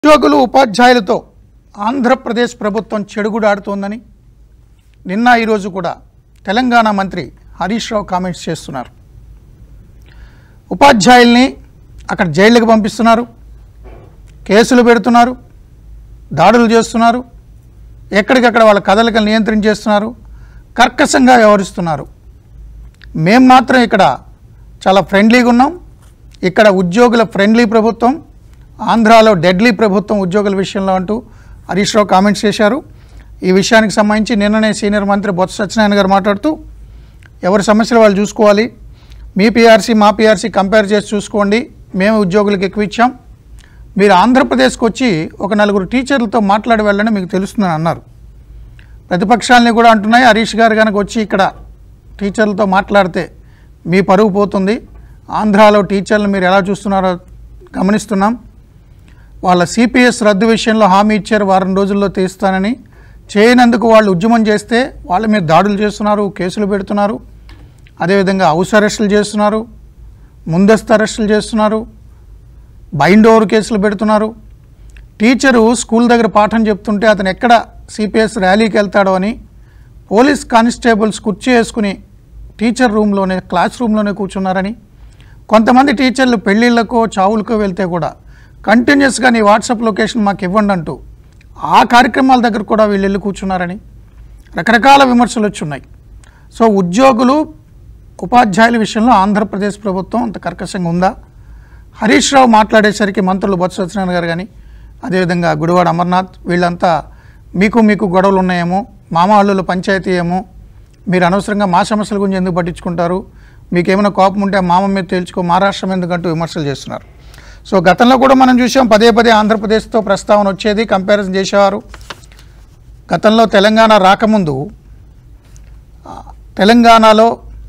ఉద్యోగులు ఉపాధ్యాయులతో ఆంధ్రప్రదేశ్ ప్రభుత్వం చెడుగుడాడుతోందని నిన్న ఈరోజు కూడా తెలంగాణ మంత్రి హరీష్ రావు కామెంట్స్ చేస్తున్నారు ఉపాధ్యాయుల్ని అక్కడ జైళ్ళకి పంపిస్తున్నారు కేసులు పెడుతున్నారు దాడులు చేస్తున్నారు ఎక్కడికక్కడ వాళ్ళ కదలికలు నియంత్రణ చేస్తున్నారు కర్కశంగా వ్యవహరిస్తున్నారు మేం మాత్రం ఇక్కడ చాలా ఫ్రెండ్లీగా ఉన్నాం ఇక్కడ ఉద్యోగుల ఫ్రెండ్లీ ప్రభుత్వం ఆంధ్రాలో డెడ్లీ ప్రభుత్వం ఉద్యోగుల విషయంలో అంటూ హరీష్ రావు కామెంట్స్ చేశారు ఈ విషయానికి సంబంధించి నిన్ననే సీనియర్ మంత్రి బొత్స సత్యనారాయణ గారు మాట్లాడుతూ ఎవరి సమస్యలు వాళ్ళు చూసుకోవాలి మీ పీఆర్సీ మా పీఆర్సీ కంపేర్ చేసి చూసుకోండి మేము ఉద్యోగులకు ఎక్కువ ఇచ్చాం మీరు ఆంధ్రప్రదేశ్కి వచ్చి ఒక నలుగురు టీచర్లతో మాట్లాడి వెళ్ళండి మీకు తెలుస్తుందని అన్నారు ప్రతిపక్షాలని కూడా అంటున్నాయి హరీష్ గారు కనుక వచ్చి ఇక్కడ టీచర్లతో మాట్లాడితే మీ పరువు పోతుంది ఆంధ్రాలో టీచర్లు మీరు ఎలా చూస్తున్నారో గమనిస్తున్నాం వాళ్ళ సిపిఎస్ రద్దు విషయంలో హామీ ఇచ్చారు వారం రోజుల్లో తీస్తానని చేయనందుకు వాళ్ళు ఉద్యమం చేస్తే వాళ్ళ మీద దాడులు చేస్తున్నారు కేసులు పెడుతున్నారు అదేవిధంగా హౌస్ అరెస్టులు చేస్తున్నారు ముందస్తు అరెస్టులు చేస్తున్నారు బైండ్ ఓవర్ కేసులు పెడుతున్నారు టీచరు స్కూల్ దగ్గర పాఠం చెప్తుంటే అతను ఎక్కడ సిపిఎస్ ర్యాలీకి వెళ్తాడో అని పోలీస్ కానిస్టేబుల్స్ కుర్చీ వేసుకుని టీచర్ రూమ్లోనే క్లాస్ రూమ్లోనే కూర్చున్నారని కొంతమంది టీచర్లు పెళ్ళిళ్ళకో చావులకో వెళ్తే కూడా కంటిన్యూస్గా నీ వాట్సాప్ లొకేషన్ మాకు ఇవ్వండి అంటూ ఆ కార్యక్రమాల దగ్గర కూడా వీళ్ళు వెళ్ళి కూర్చున్నారని రకరకాల విమర్శలు వచ్చున్నాయి సో ఉద్యోగులు ఉపాధ్యాయుల విషయంలో ఆంధ్రప్రదేశ్ ప్రభుత్వం అంత కర్కశంగా ఉందా హరీష్ రావు మాట్లాడేసరికి మంత్రులు బొత్స సత్యనారాయణ గారు కానీ అదేవిధంగా గుడివాడ అమర్నాథ్ వీళ్ళంతా మీకు మీకు గొడవలు ఉన్నాయేమో మామ అల్లుల పంచాయతీ ఏమో మీరు అనవసరంగా మా సమస్యల గురించి ఎందుకు పట్టించుకుంటారు మీకు ఏమైనా కోపం ఉంటే మామ మీద తేల్చుకో మహారాష్ట్రం ఎందుకంటూ విమర్శలు చేస్తున్నారు సో గతంలో కూడా మనం చూసాం పదే పదే ఆంధ్రప్రదేశ్తో ప్రస్తావన వచ్చేది కంపారిజన్ చేసేవారు గతంలో తెలంగాణ రాకముందు ఆ, తెలంగాణలో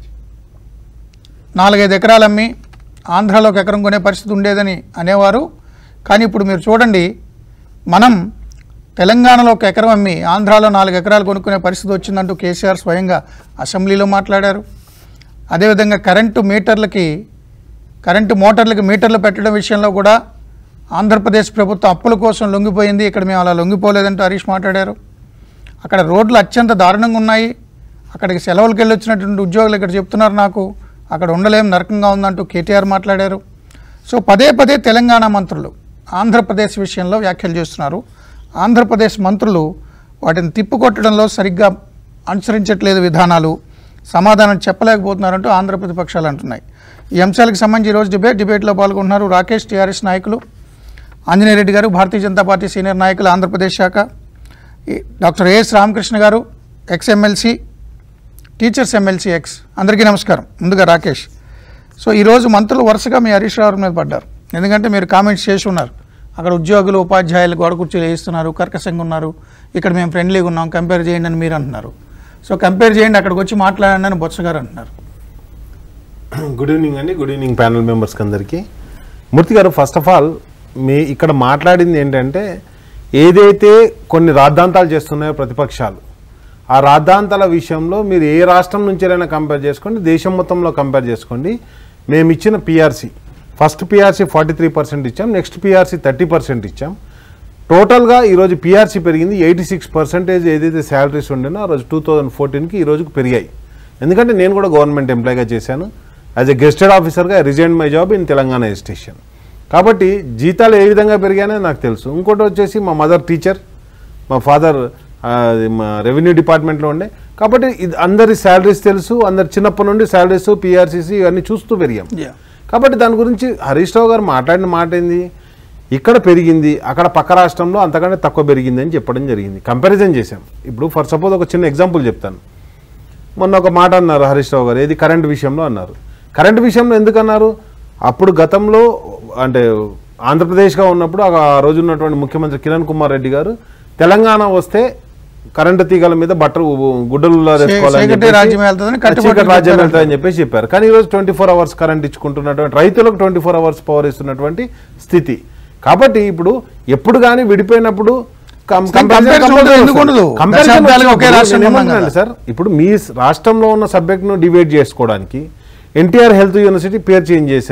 నాలుగైదు ఎకరాలు అమ్మి ఆంధ్రాలో ఒక ఎకరం కొనే పరిస్థితి ఉండేదని అనేవారు కానీ ఇప్పుడు మీరు చూడండి మనం తెలంగాణలో ఒక ఎకరం అమ్మి ఆంధ్రాలో నాలుగు ఎకరాలు కొనుక్కునే పరిస్థితి వచ్చిందంటూ కేసీఆర్ స్వయంగా అసెంబ్లీలో మాట్లాడారు అదేవిధంగా కరెంటు మీటర్లకి కరెంటు మోటార్లకి మీటర్లు పెట్టడం విషయంలో కూడా ఆంధ్రప్రదేశ్ ప్రభుత్వం అప్పుల కోసం లొంగిపోయింది ఇక్కడ మేము అలా లొంగిపోలేదంటూ హరీష్ మాట్లాడారు అక్కడ రోడ్లు అత్యంత దారుణంగా ఉన్నాయి అక్కడికి సెలవులకు వెళ్ళి వచ్చినటువంటి ఉద్యోగులు ఇక్కడ చెప్తున్నారు నాకు అక్కడ ఉండలేం నరకంగా ఉందంటూ కేటీఆర్ మాట్లాడారు సో పదే పదే తెలంగాణ మంత్రులు ఆంధ్రప్రదేశ్ విషయంలో వ్యాఖ్యలు చేస్తున్నారు ఆంధ్రప్రదేశ్ మంత్రులు వాటిని తిప్పికొట్టడంలో సరిగ్గా అనుసరించట్లేదు విధానాలు సమాధానం చెప్పలేకపోతున్నారంటూ ఆంధ్ర ప్రతిపక్షాలు అంటున్నాయి ఈ అంశాలకు సంబంధించి ఈరోజు డిబేట్ డిబేట్లో పాల్గొంటున్నారు రాకేష్ టీఆర్ఎస్ నాయకులు ఆంజనేయ రెడ్డి గారు భారతీయ జనతా పార్టీ సీనియర్ నాయకులు ఆంధ్రప్రదేశ్ శాఖ ఈ డాక్టర్ ఏఎస్ రామకృష్ణ గారు ex MLC teachers MLC ex అందరికీ నమస్కారం ముందుగా రాకేష్ సో ఈరోజు మంత్రులు వరుసగా మీ హరీష్ రావు మీద పడ్డారు ఎందుకంటే మీరు కామెంట్స్ చేసి ఉన్నారు అక్కడ ఉద్యోగులు ఉపాధ్యాయులు గోడ కుర్చీలు వేయిస్తున్నారు కర్కశంగా ఉన్నారు ఇక్కడ మేము ఫ్రెండ్లీగా ఉన్నాం కంపేర్ చేయండి అని మీరు అంటున్నారు సో కంపేర్ చేయండి అక్కడికి వచ్చి మాట్లాడండి అని బొత్స గారు అంటున్నారు గుడ్ ఈవినింగ్ అండి గుడ్ ఈవినింగ్ ప్యానల్ మెంబర్స్కి అందరికీ మూర్తి గారు ఫస్ట్ ఆఫ్ ఆల్ మీ ఇక్కడ మాట్లాడింది ఏంటంటే ఏదైతే కొన్ని రాద్ధాంతాలు చేస్తున్నాయో ప్రతిపక్షాలు ఆ రాద్ధాంతాల విషయంలో మీరు ఏ రాష్ట్రం నుంచైనా కంపేర్ చేసుకోండి దేశం మొత్తంలో కంపేర్ చేసుకోండి మేము ఇచ్చిన PRC first PRC forty three percent ఇచ్చాం నెక్స్ట్ పిఆర్సీ థర్టీ పర్సెంట్ ఇచ్చాం టోటల్గా ఈరోజు పిఆర్సీ పెరిగింది ఎయిటీ సిక్స్ పర్సెంటేజ్ ఏదైతే శాలరీస్ ఉండేనో ఆ రోజు టూ థౌజండ్ ఫోర్టీన్కి ఈ రోజుకి పెరిగాయి ఎందుకంటే నేను కూడా గవర్నమెంట్ ఎంప్లాయ్గా చేశాను యాజ్ ఎ గెస్టెడ్ ఆఫీసర్గా resign my job in Telangana ఎస్టేషన్ కాబట్టి జీతాలు ఏ విధంగా పెరిగాయో నాకు తెలుసు ఇంకోటి వచ్చేసి మా మదర్ టీచర్ మా ఫాదర్ మా రెవెన్యూ డిపార్ట్మెంట్లో ఉండే కాబట్టి ఇది అందరి శాలరీస్ తెలుసు అందరి చిన్నప్పటి నుండి శాలరీస్ పిఆర్సీసీ ఇవన్నీ చూస్తూ పెరిగాం Yeah. కాబట్టి దాని గురించి హరీష్ రావు గారు మాట్లాడిన మాట ఏంది ఇక్కడ పెరిగింది అక్కడ పక్క రాష్ట్రంలో అంతకంటే తక్కువ పెరిగింది అని చెప్పడం జరిగింది కంపారిజన్ చేశాం ఇప్పుడు ఫర్ సపోజ్ ఒక చిన్న ఎగ్జాంపుల్ చెప్తాను మొన్న ఒక మాట అన్నారు హరీష్ రావు గారు ఏది కరెంట్ విషయంలో అన్నారు కరెంట్ విషయంలో ఎందుకు అన్నారు అప్పుడు గతంలో అంటే ఆంధ్రప్రదేశ్గా ఉన్నప్పుడు ఆ రోజు ఉన్నటువంటి ముఖ్యమంత్రి కిరణ్ కుమార్ రెడ్డి గారు తెలంగాణ వస్తే కరెంటు తీగల మీద బట్టలు గుడ్డలు వేసుకోవాలని చీకటి చెప్పేసి- రాజ్యం వెళ్తుందని కట్టుబడి చీకటి రాజ్యం చెప్పారు. వెళ్తుందని చెప్పేసి చెప్పారు కానీ ఈరోజు ట్వంటీ ఫోర్ అవర్స్ కరెంట్ ఇచ్చుకుంటున్నటువంటి రైతులకు ట్వంటీ ఫోర్ అవర్స్ పవర్ ఇస్తున్నటువంటి స్థితి కాబట్టి ఇప్పుడు ఎప్పుడు కానీ విడిపోయినప్పుడు కం- కానీ comparison ఉండదు, ఎందుకు ఉండదు? Comparison దశాబ్దాలుగా ఒకే వచ్చినప్పుడు రాష్ట్రంలో నేను ఉన్నాం ఏమంటున్నాను కదా. సార్ ఇప్పుడు మీ రాష్ట్రంలో ఉన్న సబ్జెక్ట్ను డివైడ్ చేసుకోవడానికి ఎన్టీఆర్ హెల్త్ యూనివర్సిటీ పేరు చేంజ్ చేశారు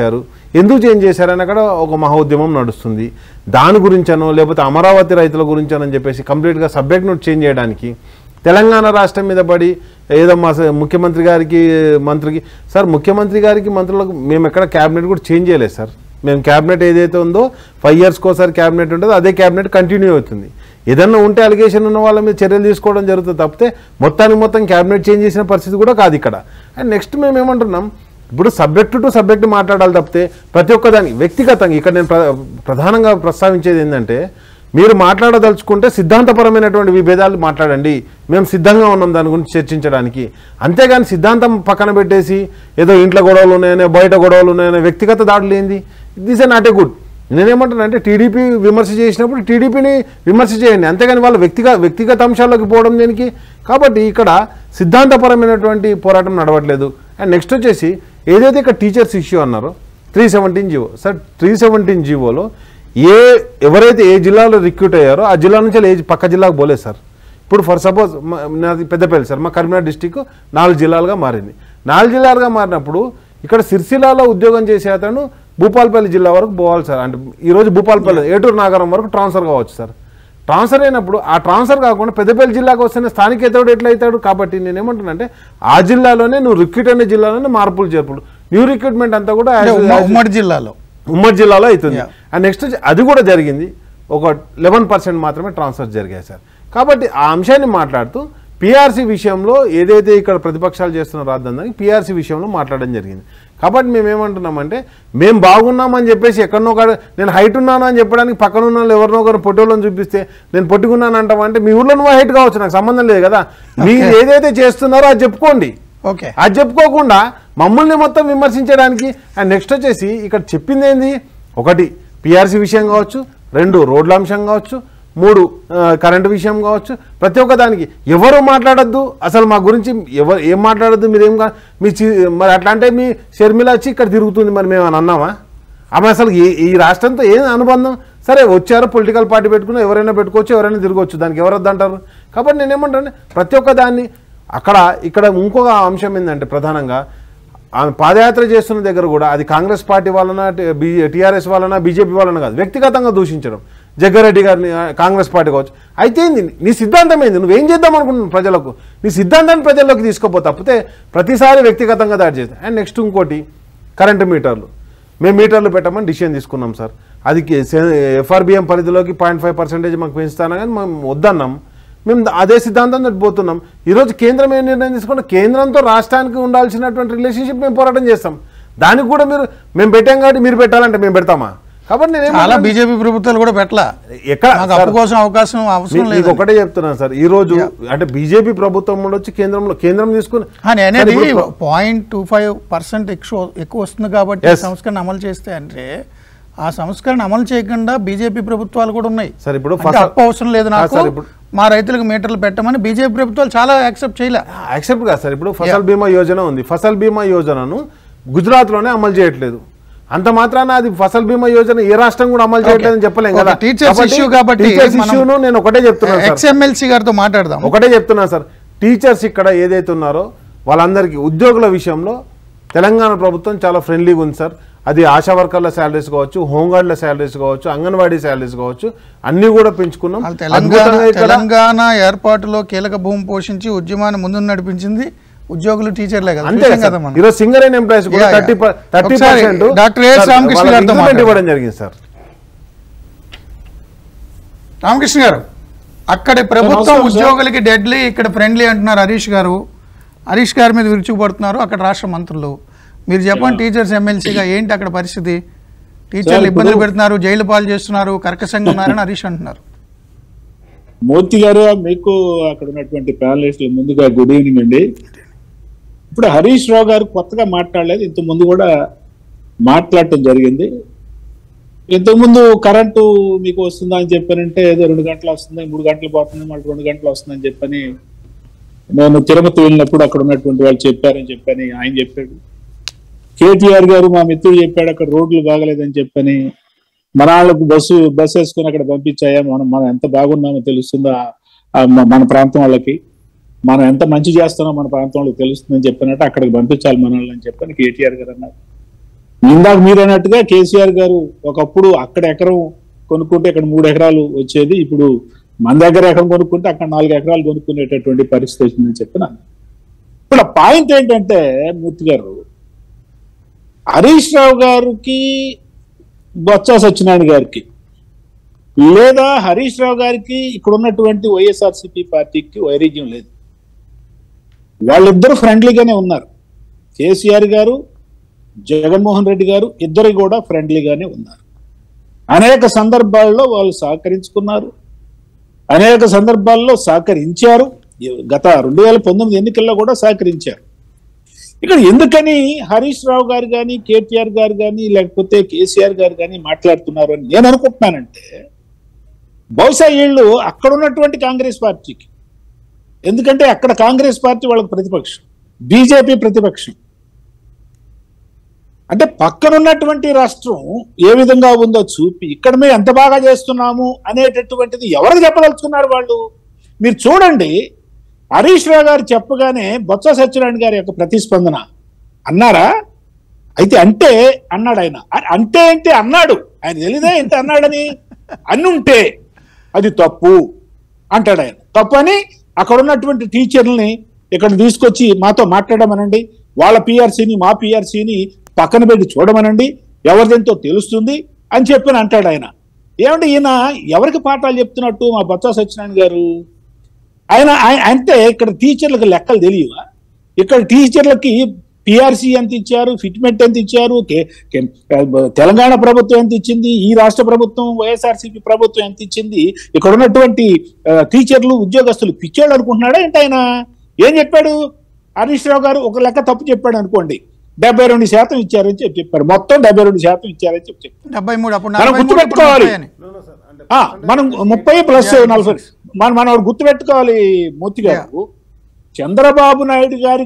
ఎందుకు చేంజ్ చేశారని అక్కడ ఒక మహోద్యమం నడుస్తుంది దాని గురించనో లేకపోతే అమరావతి రైతుల గురించనో అని చెప్పేసి కంప్లీట్గా సబ్జెక్ట్ నోట్ చేంజ్ చేయడానికి తెలంగాణ రాష్ట్రం మీద పడి ఏదో మా స- ముఖ్యమంత్రి గారికి మంత్రికి సార్ ముఖ్యమంత్రి గారికి మంత్రులకు మేము ఎక్కడ క్యాబినెట్ కూడా చేంజ్ చేయలేదు సార్ మేము క్యాబినెట్ ఏదైతే ఉందో ఫైవ్ ఇయర్స్కి ఒకసారి క్యాబినెట్ ఉంటుందో అదే క్యాబినెట్ కంటిన్యూ అవుతుంది ఏదన్నా ఉంటే అలిగేషన్ ఉన్న వాళ్ళ మీద చర్యలు తీసుకోవడం జరుగుతుంది తప్పితే మొత్తానికి మొత్తం క్యాబినెట్ చేంజ్ చేసిన పరిస్థితి కూడా కాదు ఇక్కడ అండ్ నెక్స్ట్ మేము ఏమంటున్నాం ఇప్పుడు సబ్జెక్టు టు సబ్జెక్ట్ మాట్లాడాలి తప్పితే ప్రతి ఒక్కదానికి వ్యక్తిగతంగా ఇక్కడ నేను ప్ర- ప్రధానంగా ప్రస్తావించేది ఏంటంటే మీరు మాట్లాడదలుచుకుంటే సిద్ధాంతపరమైనటువంటి విభేదాలు మాట్లాడండి మేము సిద్ధంగా ఉన్నాం దాని గురించి చర్చించడానికి అంతేగాని సిద్ధాంతం పక్కన పెట్టేసి ఏదో ఇంట్లో గొడవలు ఉన్నాయనే బయట గొడవలు ఉన్నాయనే వ్యక్తిగత దాడులు ఏంది this a not a good నేనేమంటాను అంటే టీడీపీ విమర్శ చేసినప్పుడు టీడీపీని విమర్శ చేయండి అంతేగాని వాళ్ళ వ్యక్తిగత వ్యక్తిగత అంశాల్లోకి పోవడం దేనికి కాబట్టి ఇక్కడ సిద్ధాంతపరమైనటువంటి పోరాటం నడవట్లేదు అండ్ నెక్స్ట్ వచ్చేసి ఏదైతే ఇక్కడ టీచర్స్ ఇష్యూ అన్నారో three seventeen GO sir three seventeen జీవోలో ఏ ఎవరైతే ఏ జిల్లాలో రిక్రూట్ అయ్యారో ఆ జిల్లా నుంచి ఏ పక్క జిల్లాకు పోలేదు సార్ ఇప్పుడు ఫర్ సపోజ్ నాది పెద్దపల్లి సార్ మా కరీంనగర్ డిస్టిక్ నాలుగు జిల్లాలుగా మారింది నాలుగు జిల్లాలుగా మారినప్పుడు ఇక్కడ సిరిసిల్లాలో ఉద్యోగం చేసే అతను భూపాలపల్లి జిల్లా వరకు పోవాలి సార్ అంటే ఈరోజు భూపాలపల్లి ఏటూరు నాగరం వరకు ట్రాన్స్ఫర్ కావచ్చు సార్ ట్రాన్స్ఫర్ అయినప్పుడు ఆ ట్రాన్స్ఫర్ కాకుండా పెద్దపల్లి జిల్లాకు వస్తేనే స్థానికేతరుడు ఎట్లా అవుతాడు కాబట్టి నేను ఏమంటున్నానంటే ఆ జిల్లాలోనే నువ్వు రిక్రూట్ అయిన జిల్లాలోనే మార్పులు చేర్పులు న్యూ రిక్రూట్మెంట్ అంతా కూడా అంటే as- ఉమ్మ- as- ఉమ్మడి జిల్లాలో ఉమ్మడి జిల్లాలో అవుతుంది Yeah. అండ్ నెక్స్ట్ అది కూడా జరిగింది ఒక లెవెన్ పర్సెంట్ మాత్రమే ట్రాన్స్ఫర్ జరిగాయి సార్ కాబట్టి ఆ అంశాన్ని మాట్లాడుతూ పిఆర్సీ విషయంలో ఏదైతే ఇక్కడ ప్రతిపక్షాలు చేస్తున్న రాద్దానికి పిఆర్సీ విషయంలో మాట్లాడడం జరిగింది కాబట్టి మేము ఏమంటున్నామంటే మేము బాగున్నామని చెప్పేసి ఎక్కడనో కాడ నేను హైట్ ఉన్నాను అని చెప్పడానికి పక్కన ఉన్న వాళ్ళు ఎవరినో ఒకరు పొట్టోళ్ళని చూపిస్తే నేను పొట్టుకున్నాను అంటామంటే మీ ఊళ్ళో నువ్వు హైట్ కావచ్చు నాకు సంబంధం లేదు కదా మీరు ఏదైతే చేస్తున్నారో అది చెప్పుకోండి ఓకే అది చెప్పుకోకుండా మమ్మల్ని మొత్తం విమర్శించడానికి అండ్ నెక్స్ట్ వచ్చేసి ఇక్కడ చెప్పింది ఏంది ఒకటి పిఆర్సీ విషయం కావచ్చు రెండు రోడ్ల అంశం కావచ్చు మూడు ఆ, కరెంటు విషయం కావచ్చు ప్రతి ఒక్క దానికి ఎవరు మాట్లాడద్దు అసలు మా గురించి ఎవరు ఏం మాట్లాడద్దు మీరేం కా- మీ చి- మరి అట్లా అంటే మీ షర్మిల వచ్చి ఇక్కడ తిరుగుతుంది మరి మేము అని అన్నామా ఆమె అసలు ఈ ఈ రాష్ట్రంతో ఏం అనుబంధం సరే వచ్చారు పొలిటికల్ పార్టీ పెట్టుకున్నా ఎవరైనా పెట్టుకోవచ్చు ఎవరైనా తిరగవచ్చు దానికి ఎవరు వద్దంటారు కాబట్టి నేను ఏమంటాను ప్రతి ఒక్క దాన్ని అక్కడ ఇక్కడ ఇంకొక అంశం ఏంటంటే ప్రధానంగా ఆమె పాదయాత్ర చేస్తున్న దగ్గర కూడా అది కాంగ్రెస్ పార్టీ వలన టీఆర్ఎస్ వలన బీజేపీ వలన కాదు వ్యక్తిగతంగా దూషించడం జగ్గారెడ్డి గారిని ఆ, కాంగ్రెస్ పార్టీ కావచ్చు అయితే ఏంది నీ సిద్ధాంతం ఏంది నువ్వేం చేద్దాం అనుకుంటున్నావు ప్రజలకు నీ సిద్ధాంతాన్ని ప్రజల్లోకి తీసుకోపో తప్పితే ప్రతిసారి వ్యక్తిగతంగా దాడి చేస్తాం అండ్ నెక్స్ట్ ఇంకోటి కరెంటు మీటర్లు మేము మీటర్లు పెట్టమని డిసిషన్ తీసుకున్నాం సార్ అది ఎఫ్ఆర్బిఎం పరిధిలోకి పాయింట్ ఫైవ్ పర్సెంటేజ్ మాకు పెంచుతానా కానీ మేము వద్దన్నాం మేము అదే సిద్ధాంతం తోటి పోతున్నాం ఈరోజు కేంద్రం ఏం నిర్ణయం తీసుకుంటే కేంద్రంతో రాష్ట్రానికి ఉండాల్సినటువంటి రిలేషన్షిప్ మేము పోరాటం చేస్తాం దానికి కూడా మీరు మేము పెట్టాం కాబట్టి మీరు పెట్టాలంటే మేము పెడతామా కాబట్టి నేను చాలా బీజేపీ ప్రభుత్వాలు కూడా పెట్టలా ఎక్కడ మాకు సార్, అప్పు కోసం అవకాశం అవసరం మీ- లేదు మీకు ఒకటే చెప్తున్నాను సార్ ఈ రోజు అంటే బీజేపీ ప్రభుత్వం వచ్చి కేంద్రంలో కేంద్రం తీసుకుని అని అనేది సార్, ఇప్పుడు పాయింట్ టూ ఫైవ్ పర్సెంట్ ఎక్కువ ఎక్కువ వస్తుంది కాబట్టి Yes. సంస్కరణ అమలు చేస్తే అంటే ఆ సంస్కరణ అమలు చేయకుండా బీజేపీ ప్రభుత్వాలు కూడా ఉన్నాయి సార్, ఇప్పుడు అంటే ఫసల్- అప్పు అవసరం లేదు ఆ, నాకు సార్, ఇప్పుడు- మా రైతులకు మీటర్లు పెట్టమని బీజేపీ ప్రభుత్వాలు చాలా యాక్సెప్ట్ చేయలే యాక్సెప్ట్ కాదు సార్ ఇప్పుడు ఫసల్ బీమా యోజన ఉంది ఫసల్ బీమా యోజనను గుజరాత్లోనే అమలు చేయట్లేదు అంత మాత్రాన అది ఫసల్ బీమా యోజన ఏ రాష్ట్రం కూడా అమలు చేయట్లేదని చెప్పలేం కదా Okay, teachers issue కాబట్టి టీచర్స్ మనం- ఇష్యూను నేను ఒకటే చెప్తున్నాను సార్ ఎక్స్ఎంఎల్సీ గారితో మాట్లాడదాం ఒకటే చెప్తున్నా సార్ టీచర్స్ ఇక్కడ ఏదైతే ఉన్నారో వాళ్ళందరికీ ఉద్యోగుల విషయంలో తెలంగాణ ప్రభుత్వం చాలా ఫ్రెండ్లీగా ఉంది సార్ అది ఆశా వర్కర్ల శాలరీస్ కావచ్చు హోంగార్డుల శాలరీస్ కావచ్చు అంగన్వాడీ శాలరీస్ కావచ్చు అన్ని కూడా పెంచుకున్నాం వాళ్ళు తెలంగాణ అద్భుతంగా ఇక్కడ తెలంగాణ ఏర్పాటులో కీలక భూమి పోషించి ఉద్యమాన్ని ముందు నడిపించింది ఉద్యోగులు టీచర్లే కదా అంతే చూసాం సార్ కదా మనం ఈరోజ్ సింగర్ అయిన ఎంప్లాయీస్ కూడా Yeah, థర్టీ yeah. థర్టీ ఒకసారి పర్సెంట్ డాక్టర్ ఎస్ రామకృష్ణ గారితో మాట్లాడండి. ఇవ్వడం జరిగింది సార్ రామకృష్ణ గారు అక్కడి ప్రభుత్వం నమస్కారం, సార్. ఉద్యోగులకి డెడ్లీ ఇక్కడ ఫ్రెండ్లీ అంటున్నారు హరీష్ గారు హరీష్ గారి మీద విరుచుకుపడుతున్నారు అక్కడ రాష్ట్ర మంత్రులు మీరు చెప్పండి టీచర్స్ ఎమ్మెల్సీగా ఏంటి అక్కడ పరిస్థితి టీచర్లు సార్, ఇబ్బందులు ఇప్పుడు- పెడుతున్నారు జైలు పాలు చేస్తున్నారు కర్కశంగా ఉన్నారని హరీష్ అంటున్నారు మూర్తి గారు మీకు అక్కడ ఉన్నటువంటి ప్యానలిస్టులు ముందుగా గుడ్ ఈవినింగ్ అండి ఇప్పుడు హరీష్ రావు గారు కొత్తగా మాట్లాడలేదు ఇంత ముందు కూడా మాట్లాడటం జరిగింది ఇంతకుముందు కరెంటు మీకు వస్తుందా అని చెప్పానంటే ఏదో రెండు గంటలు వస్తుంది మూడు గంటలు పోతుంది మళ్ళీ రెండు గంటలు వస్తుందని చెప్పని నేను తిరుపతి వెళ్ళినప్పుడు అక్కడ ఉన్నటువంటి వాళ్ళు చెప్పారని చెప్పని ఆయన చెప్పాడు కేటీఆర్ గారు మా మిత్రుడు చెప్పాడు అక్కడ రోడ్లు బాగలేదని చెప్పని మన వాళ్ళకు బస్సు బస్సు వేసుకొని అక్కడ పంపించాయా మనం మనం ఎంత బాగున్నామో తెలుస్తుందా ఆ మ- మన ప్రాంతం వాళ్ళకి మనం ఎంత మంచి చేస్తున్నామో మన ప్రాంతం వాళ్ళకి తెలుస్తుందని చెప్పినట్టు అక్కడికి పంపించాలి మన వాళ్ళని చెప్పని కేటీఆర్ గారు అన్నారు ఇందాక మీరు అన్నట్టుగా కేసీఆర్ గారు ఒకప్పుడు అక్కడ ఎకరం కొనుక్కుంటే ఇక్కడ మూడు ఎకరాలు వచ్చేది ఇప్పుడు మన దగ్గర ఎకరం కొనుక్కుంటే అక్కడ నాలుగు ఎకరాలు కొనుక్కునేటటువంటి పరిస్థితి వచ్చిందని చెప్పిన ఇప్పుడు పాయింట్ ఏంటంటే మూర్తి గారు హరీష్ రావు గారికి బొత్స సత్యనారాయణ గారికి లేదా హరీష్ రావు గారికి ఇక్కడ ఉన్నటువంటి వైఎస్ఆర్సీపీ పార్టీకి వైరుధ్యం లేదు వాళ్ళిద్దరూ ఫ్రెండ్లీగానే ఉన్నారు కేసీఆర్ గారు జగన్మోహన్ రెడ్డి గారు ఇద్దరు కూడా ఫ్రెండ్లీగానే ఉన్నారు అనేక సందర్భాల్లో వాళ్ళు సహకరించుకున్నారు అనేక సందర్భాల్లో సహకరించారు గత రెండు వేల పంతొమ్మిది ఎన్నికల్లో కూడా సహకరించారు ఇక్కడ ఎందుకని హరీష్ రావు గారు కానీ కేటీఆర్ గారు కానీ లేకపోతే కేసీఆర్ గారు కానీ మాట్లాడుతున్నారు అని నేను అనుకుంటున్నానంటే బహుశా వీళ్ళు అక్కడ ఉన్నటువంటి కాంగ్రెస్ పార్టీకి ఎందుకంటే అక్కడ కాంగ్రెస్ పార్టీ వాళ్ళకి ప్రతిపక్షం బీజేపీ ప్రతిపక్షం అంటే పక్కనున్నటువంటి రాష్ట్రం ఏ విధంగా ఉందో చూపి ఇక్కడ మేము ఎంత బాగా చేస్తున్నాము అనేటటువంటిది ఎవరికి చెప్పదలుచుకున్నారు వాళ్ళు మీరు చూడండి హరీష్ రావు గారు చెప్పగానే బొత్స సత్యనారాయణ గారి యొక్క ప్రతిస్పందన అన్నారా అయితే అంటే అన్నాడు ఆయన అ- అంటే అంటే అన్నాడు ఆయన తెలియదే ఏంటి అన్నాడని అన్నుంటే అది తప్పు అంటాడు ఆయన తప్పు అని అక్కడ ఉన్నటువంటి టీచర్లని ఇక్కడ తీసుకొచ్చి మాతో మాట్లాడమనండి వాళ్ళ పిఆర్సీని మా పిఆర్సీని పక్కన పెట్టి చూడమనండి ఎవరిదెంతో తెలుస్తుంది అని చెప్పి అంటాడు ఆయన ఏమంటే ఈయన ఎవరికి పాఠాలు చెప్తున్నట్టు మా బొత్స సత్యనారాయణ గారు ఆయన ఆయ- అంటే ఇక్కడ టీచర్లకు లెక్కలు తెలియవా ఇక్కడ టీచర్లకి పిఆర్సీ ఎంత ఇచ్చారు ఫిట్మెంట్ ఎంత ఇచ్చారు కే- కే- తెలంగాణ ప్రభుత్వం ఎంత ఇచ్చింది ఈ రాష్ట్ర ప్రభుత్వం వైఎస్ఆర్సీపీ ప్రభుత్వం ఎంత ఇచ్చింది ఇక్కడ ఉన్నటువంటి ఆ, టీచర్లు ఉద్యోగస్తులు పిచ్చోళ్ళు అనుకుంటున్నాడా ఏంటి ఆయన ఏం చెప్పాడు హరీష్ రావు గారు ఒక లెక్క తప్పు చెప్పాడు అనుకోండి డెబ్బై రెండు శాతం ఇచ్చారని చెప్పి చెప్పారు మొత్తం డెబ్బై రెండు శాతం ఇచ్చారని చెప్పి చెప్పారు డెబ్బై మూడు అప్పుడు మనం నలభై మూడు, ఇప్పుడు గుర్తుపెట్టుకోవాలి. ముప్పై అని. ఆ, మనం ముప్పై ప్లస్ నలభై మనం మనం ఒకటి గుర్తుపెట్టుకోవాలి మూర్తి గారు చంద్రబాబు నాయుడు గారి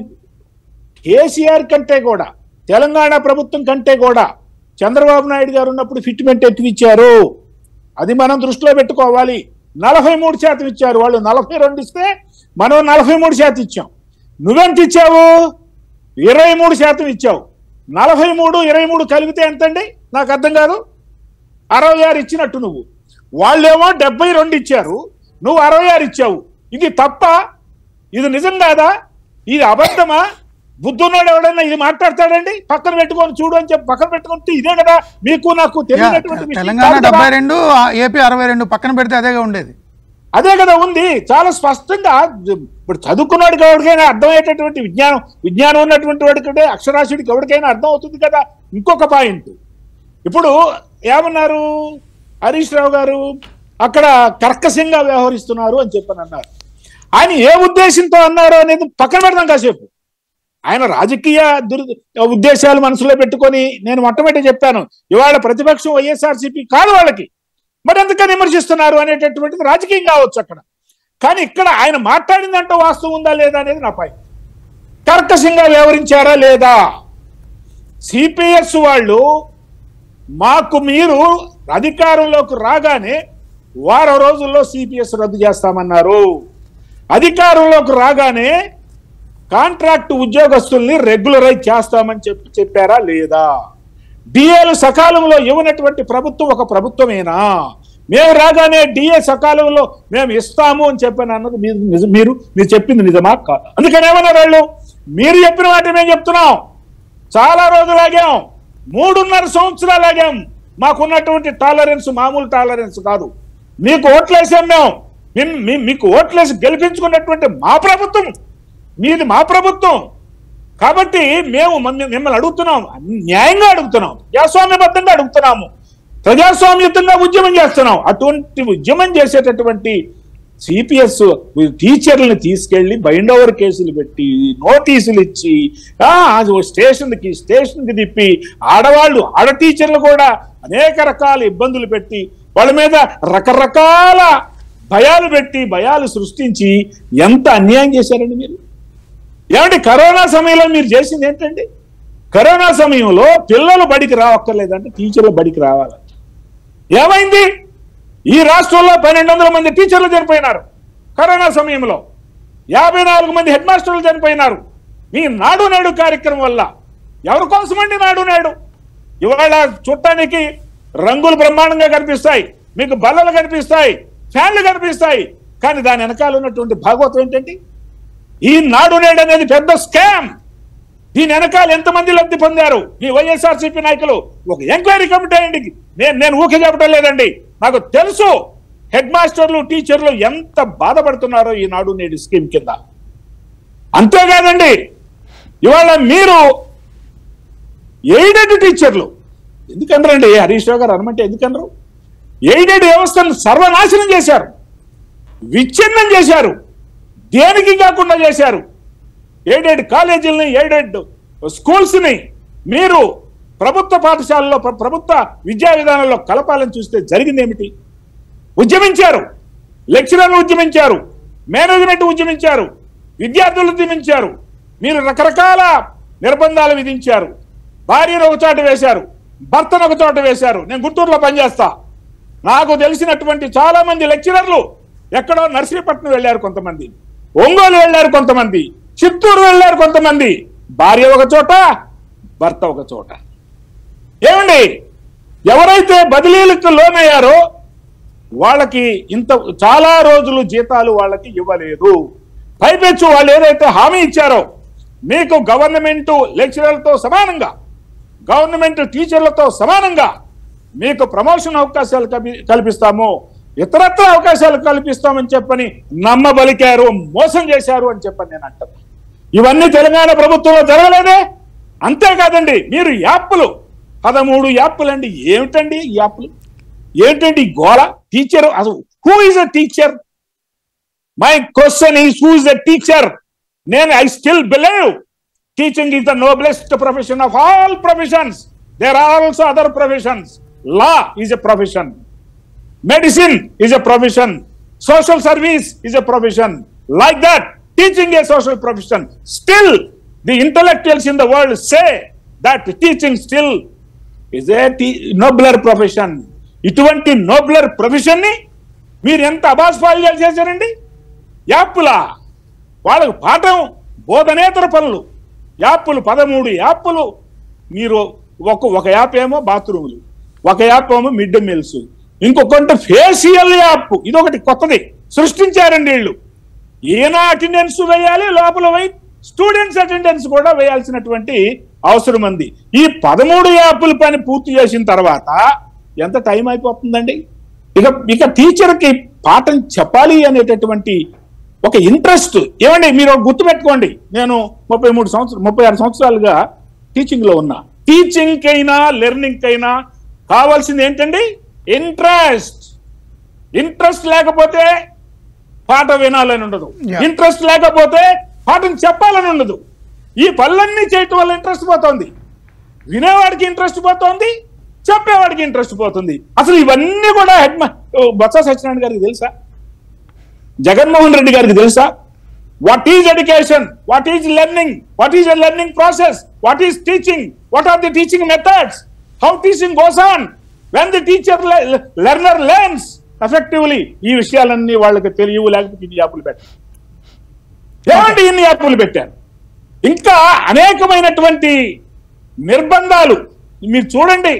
కేసీఆర్ కంటే కూడా తెలంగాణ ప్రభుత్వం కంటే కూడా చంద్రబాబు నాయుడు గారు ఉన్నప్పుడు ఫిట్మెంట్ ఎక్కువ ఇచ్చారు అది మనం దృష్టిలో పెట్టుకోవాలి నలభై మూడు శాతం ఇచ్చారు వాళ్ళు నలభై రెండు ఇస్తే మనం నలభై మూడు శాతం ఇచ్చాం నువ్వెంత ఇచ్చావు ఇరవై మూడు శాతం ఇచ్చావు నలభై మూడు ఇరవై మూడు కలిపితే ఎంతండి నాకు అర్థం కాదు అరవై ఆరు ఇచ్చినట్టు నువ్వు వాళ్ళేమో డెబ్బై రెండు ఇచ్చారు నువ్వు అరవై ఆరు ఇచ్చావు ఇది తప్ప ఇది నిజం కాదా ఇది అబద్ధమా బుద్ధున్నాడు ఎవడన్నా ఇది మాట్లాడతాడండి పక్కన పెట్టుకొని చూడు అని చెప్పి పక్కన పెట్టుకుంటే ఇదే కదా మీకు నాకు యా, తెలియనటువంటి విషయం తెలంగాణ కాదు కదా. డెబ్బై రెండు ఆ, ఏపీ అరవై రెండు పక్కన పెడితే అదేగా ఉండేది అదే కదా ఉంది చాలా స్పష్టంగా ఇప్పుడు చదువుకున్నాడు ఎవరికైనా అర్థమయ్యేటటువంటి విజ్ఞానం విజ్ఞానం ఉన్నటువంటి వాడికి అక్షరాస్యుడికి ఎవరికైనా అర్థం అవుతుంది కదా ఇంకొక పాయింట్ ఇప్పుడు ఏమన్నారు హరీష్ రావు గారు అక్కడ కర్కశంగా వ్యవహరిస్తున్నారు అని చెప్పని అన్నారు ఆయన ఏ ఉద్దేశంతో అన్నారు అనేది పక్కన పెడదాం కాసేపు ఆయన రాజకీయ దుర్ ఉద్దేశాలు మనసులో పెట్టుకొని నేను మొట్టమొదటి చెప్పాను ఇవాళ ప్రతిపక్షం వైఎస్ఆర్సీపీ కాదు వాళ్ళకి మరి ఎందుకని విమర్శిస్తున్నారు అనేటటువంటిది రాజకీయం కావచ్చు అక్కడ కానీ ఇక్కడ ఆయన మాట్లాడిందంటూ వాస్తవం ఉందా లేదా అనేది నా పాయింట్ కర్కశంగా వ్యవహరించారా లేదా సిపిఎస్ వాళ్ళు మాకు మీరు అధికారంలోకి రాగానే వారం రోజుల్లో సిపిఎస్ రద్దు చేస్తామన్నారు అధికారంలోకి రాగానే కాంట్రాక్ట్ ఉద్యోగస్తుల్ని రెగ్యులరైజ్ చేస్తామని చెప్పి చెప్పారా లేదా డిఏలు సకాలంలో ఇవ్వనటువంటి ప్రభుత్వం ఒక ప్రభుత్వమేనా మేము రాగానే డిఏ సకాలంలో మేము ఇస్తాము అని చెప్పని అన్నది మీరు నిజం- మీరు మీరు చెప్పింది నిజమా కాదు అందుకని ఏమన్నారు వాళ్ళు మీరు చెప్పిన మాట మేము చెప్తున్నాం చాలా రోజులు ఆగాం మూడున్నర సంవత్సరాలు ఆగాం మాకున్నటువంటి టాలరెన్స్ మామూలు టాలరెన్స్ కాదు మీకు ఓట్లేసాం మేము మిమ్- మీ- మీకు ఓట్లేసి గెలిపించుకున్నటువంటి మా ప్రభుత్వం మీది మా ప్రభుత్వం కాబట్టి మేము మమ్మ- మిమ్మల్ని అడుగుతున్నాం న్యాయంగా అడుగుతున్నాం ప్రజాస్వామ్యబద్ధంగా అడుగుతున్నాము ప్రజాస్వామ్యతంగా ఉద్యమం చేస్తున్నాం అటువంటి ఉద్యమం చేసేటటువంటి సిపిఎస్ టీచర్లను తీసుకెళ్లి బైండ్ ఓవర్ కేసులు పెట్టి నోటీసులు ఇచ్చి ఆ స్టేషన్ కి స్టేషన్ కి తిప్పి ఆడవాళ్ళు ఆడ టీచర్లు కూడా అనేక రకాల ఇబ్బందులు పెట్టి వాళ్ళ మీద రకరకాల భయాలు పెట్టి భయాలు సృష్టించి ఎంత అన్యాయం చేశారండి మీరు ఏమంటే కరోనా సమయంలో మీరు చేసింది ఏంటండి కరోనా సమయంలో పిల్లలు బడికి రావక్కర్లేదంటే టీచర్లు బడికి రావాలి ఏమైంది ఈ రాష్ట్రంలో పన్నెండు వందల మంది టీచర్లు చనిపోయినారు కరోనా సమయంలో యాభై నాలుగు మంది హెడ్ మాస్టర్లు చనిపోయినారు మీ నాడు నేడు కార్యక్రమం వల్ల ఎవరి కోసమండి నాడు నేడు ఇవాళ చూడటానికి రంగులు బ్రహ్మాండంగా కనిపిస్తాయి మీకు బల్లలు కనిపిస్తాయి ఫ్యాన్లు కనిపిస్తాయి కానీ దాని వెనకాల ఉన్నటువంటి భాగవతం ఏంటంటే ఈ నాడు నేడు అనేది పెద్ద స్కామ్ దీని వెనకాల ఎంతమంది లబ్ధి పొందారు ఈ వైఎస్ఆర్సీపీ నాయకులు ఒక ఎంక్వైరీ కమిటీ అయ్యండి నేను నేను ఊకే చెప్పడం లేదండి నాకు తెలుసు హెడ్ మాస్టర్లు టీచర్లు ఎంత బాధపడుతున్నారో ఈ నాడు నేడు స్కీమ్ కింద అంతేకాదండి ఇవాళ మీరు ఎయిడెడ్ టీచర్లు ఎందుకనరండి హరీష్ రావు గారు అనమంటే ఎందుకనరు ఎయిడెడ్ వ్యవస్థను సర్వనాశనం చేశారు విచ్ఛిన్నం చేశారు దేనికి కాకుండా చేశారు ఎయిడెడ్ కాలేజీలని ఎయిడెడ్ స్కూల్స్ ని మీరు ప్రభుత్వ పాఠశాలలో ప్ర- ప్రభుత్వ విద్యా విధానంలో కలపాలని చూస్తే జరిగింది ఏమిటి ఉద్యమించారు లెక్చరర్లు ఉద్యమించారు మేనేజ్మెంట్ ఉద్యమించారు విద్యార్థులు ఉద్యమించారు మీరు రకరకాల నిర్బంధాలు విధించారు భార్యను ఒక చోట వేశారు భర్తను ఒక చోట వేశారు నేను గుంటూరులో పనిచేస్తా నాకు తెలిసినటువంటి చాలా మంది లెక్చరర్లు ఎక్కడో నర్సీపట్నం వెళ్ళారు కొంతమంది ఒంగోలు వెళ్ళారు కొంతమంది చిత్తూరు వెళ్ళారు కొంతమంది భార్య ఒక చోట భర్త ఒక చోట ఏమండి ఎవరైతే బదిలీలకు లోనయ్యారో వాళ్ళకి ఇంత చాలా రోజులు జీతాలు వాళ్ళకి ఇవ్వలేదు పైపెచ్చు వాళ్ళు ఏదైతే హామీ ఇచ్చారో మీకు గవర్నమెంట్ లెక్చరర్లతో సమానంగా గవర్నమెంట్ టీచర్లతో సమానంగా మీకు ప్రమోషన్ అవకాశాలు కల్పి- కల్పిస్తాము ఇతరత్ర అవకాశాలు కల్పిస్తామని చెప్పని నమ్మబలికారు మోసం చేశారు అని చెప్పని నేను అంటాను ఇవన్నీ తెలంగాణ ప్రభుత్వంలో జరగలేదే అంతేకాదండి మీరు యాప్లు పదమూడు యాప్లు అండి ఏమిటండి ఈ యాప్లు ఏంటండి ఈ గోల టీచర్ అసలు who is a teacher my question is who is the teacher నేను I still believe teaching is the noblest profession of all professions there are also other professions law is a profession medicine is a profession social service is a profession like that teaching a social profession still the intellectuals in the world say that teaching still is a te- nobler profession ఇటువంటి nobler profession ని మీరు ఎంత అబాస్పాల్యాలు చేశారండి యాప్పులా వాళ్ళకు పాఠం బోధనేతర పనులు యాప్పులు పదమూడు యాప్పులు మీరు ఒక ఒక యాప్ ఏమో బాత్రూములు ఒక యాప్ ఏమో మిడ్ డే మీల్స్ ఇంకొకటి ఫేషియల్ యాప్ ఇది ఒకటి కొత్తది సృష్టించారండి వీళ్ళు ఈయన అటెండెన్స్ వేయాలి లోపల పోయి స్టూడెంట్స్ అటెండెన్స్ కూడా వేయాల్సినటువంటి అవసరం ఉంది ఈ పదమూడు యాప్ల పని పూర్తి చేసిన తర్వాత ఎంత టైం అయిపోతుందండి ఇక ఇక టీచర్కి పాఠం చెప్పాలి అనేటటువంటి ఒక ఇంట్రెస్ట్ ఏమండి మీరు ఒక గుర్తుపెట్టుకోండి నేను ముప్పై మూడు సంవత్సరాలు ముప్పై ఆరు సంవత్సరాలుగా టీచింగ్ లో ఉన్నా టీచింగ్ కైనా లెర్నింగ్ కైనా కావాల్సింది ఏంటండి ఇంట్రెస్ట్ ఇంట్రెస్ట్ లేకపోతే పాట వినాలని ఉండదు Yeah. ఇంట్రెస్ట్ లేకపోతే పాఠం చెప్పాలని ఉండదు ఈ పనులన్నీ చేయటం వల్ల ఇంట్రెస్ట్ పోతోంది వినేవాడికి ఇంట్రెస్ట్ పోతోంది చెప్పేవాడికి ఇంట్రెస్ట్ పోతుంది అసలు ఇవన్నీ కూడా హెడ్ మా ఓ, బొత్స సత్యనారాయణ గారికి తెలుసా జగన్మోహన్ రెడ్డి గారికి తెలుసా what is education what is learning what is a learning process what is teaching what are the teaching methods how teaching goes on when the teacher learner learns effectively ఈ విషయాలన్నీ వాళ్ళకి తెలియవు లేకపోతే ఇన్ని యాపులు పెట్టారు ఏమండి ఇన్ని యాపులు పెట్టారు ఇంకా అనేకమైనటువంటి నిర్బంధాలు మీరు చూడండి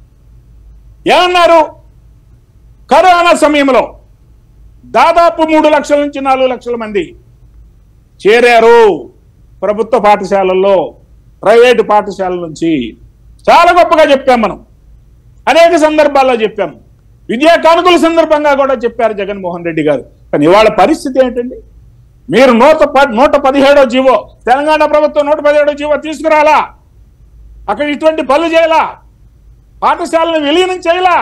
ఏమన్నారు కరోనా సమయంలో దాదాపు మూడు లక్షల నుంచి నాలుగు లక్షల మంది చేరారు ప్రభుత్వ పాఠశాలల్లో ప్రైవేటు పాఠశాలల నుంచి చాలా గొప్పగా చెప్పాం మనం అనేక సందర్భాల్లో చెప్పాం విద్యా కానుకల సందర్భంగా కూడా చెప్పారు జగన్మోహన్ రెడ్డి గారు కానీ ఇవాళ పరిస్థితి ఏంటండి మీరు నూట ప- నూట పదిహేడో జీవో తెలంగాణ ప్రభుత్వం నూట పదిహేడో జీవో తీసుకురాలా అక్కడ ఇటువంటి పనులు చేయాలా పాఠశాలను విలీనం చేయాలా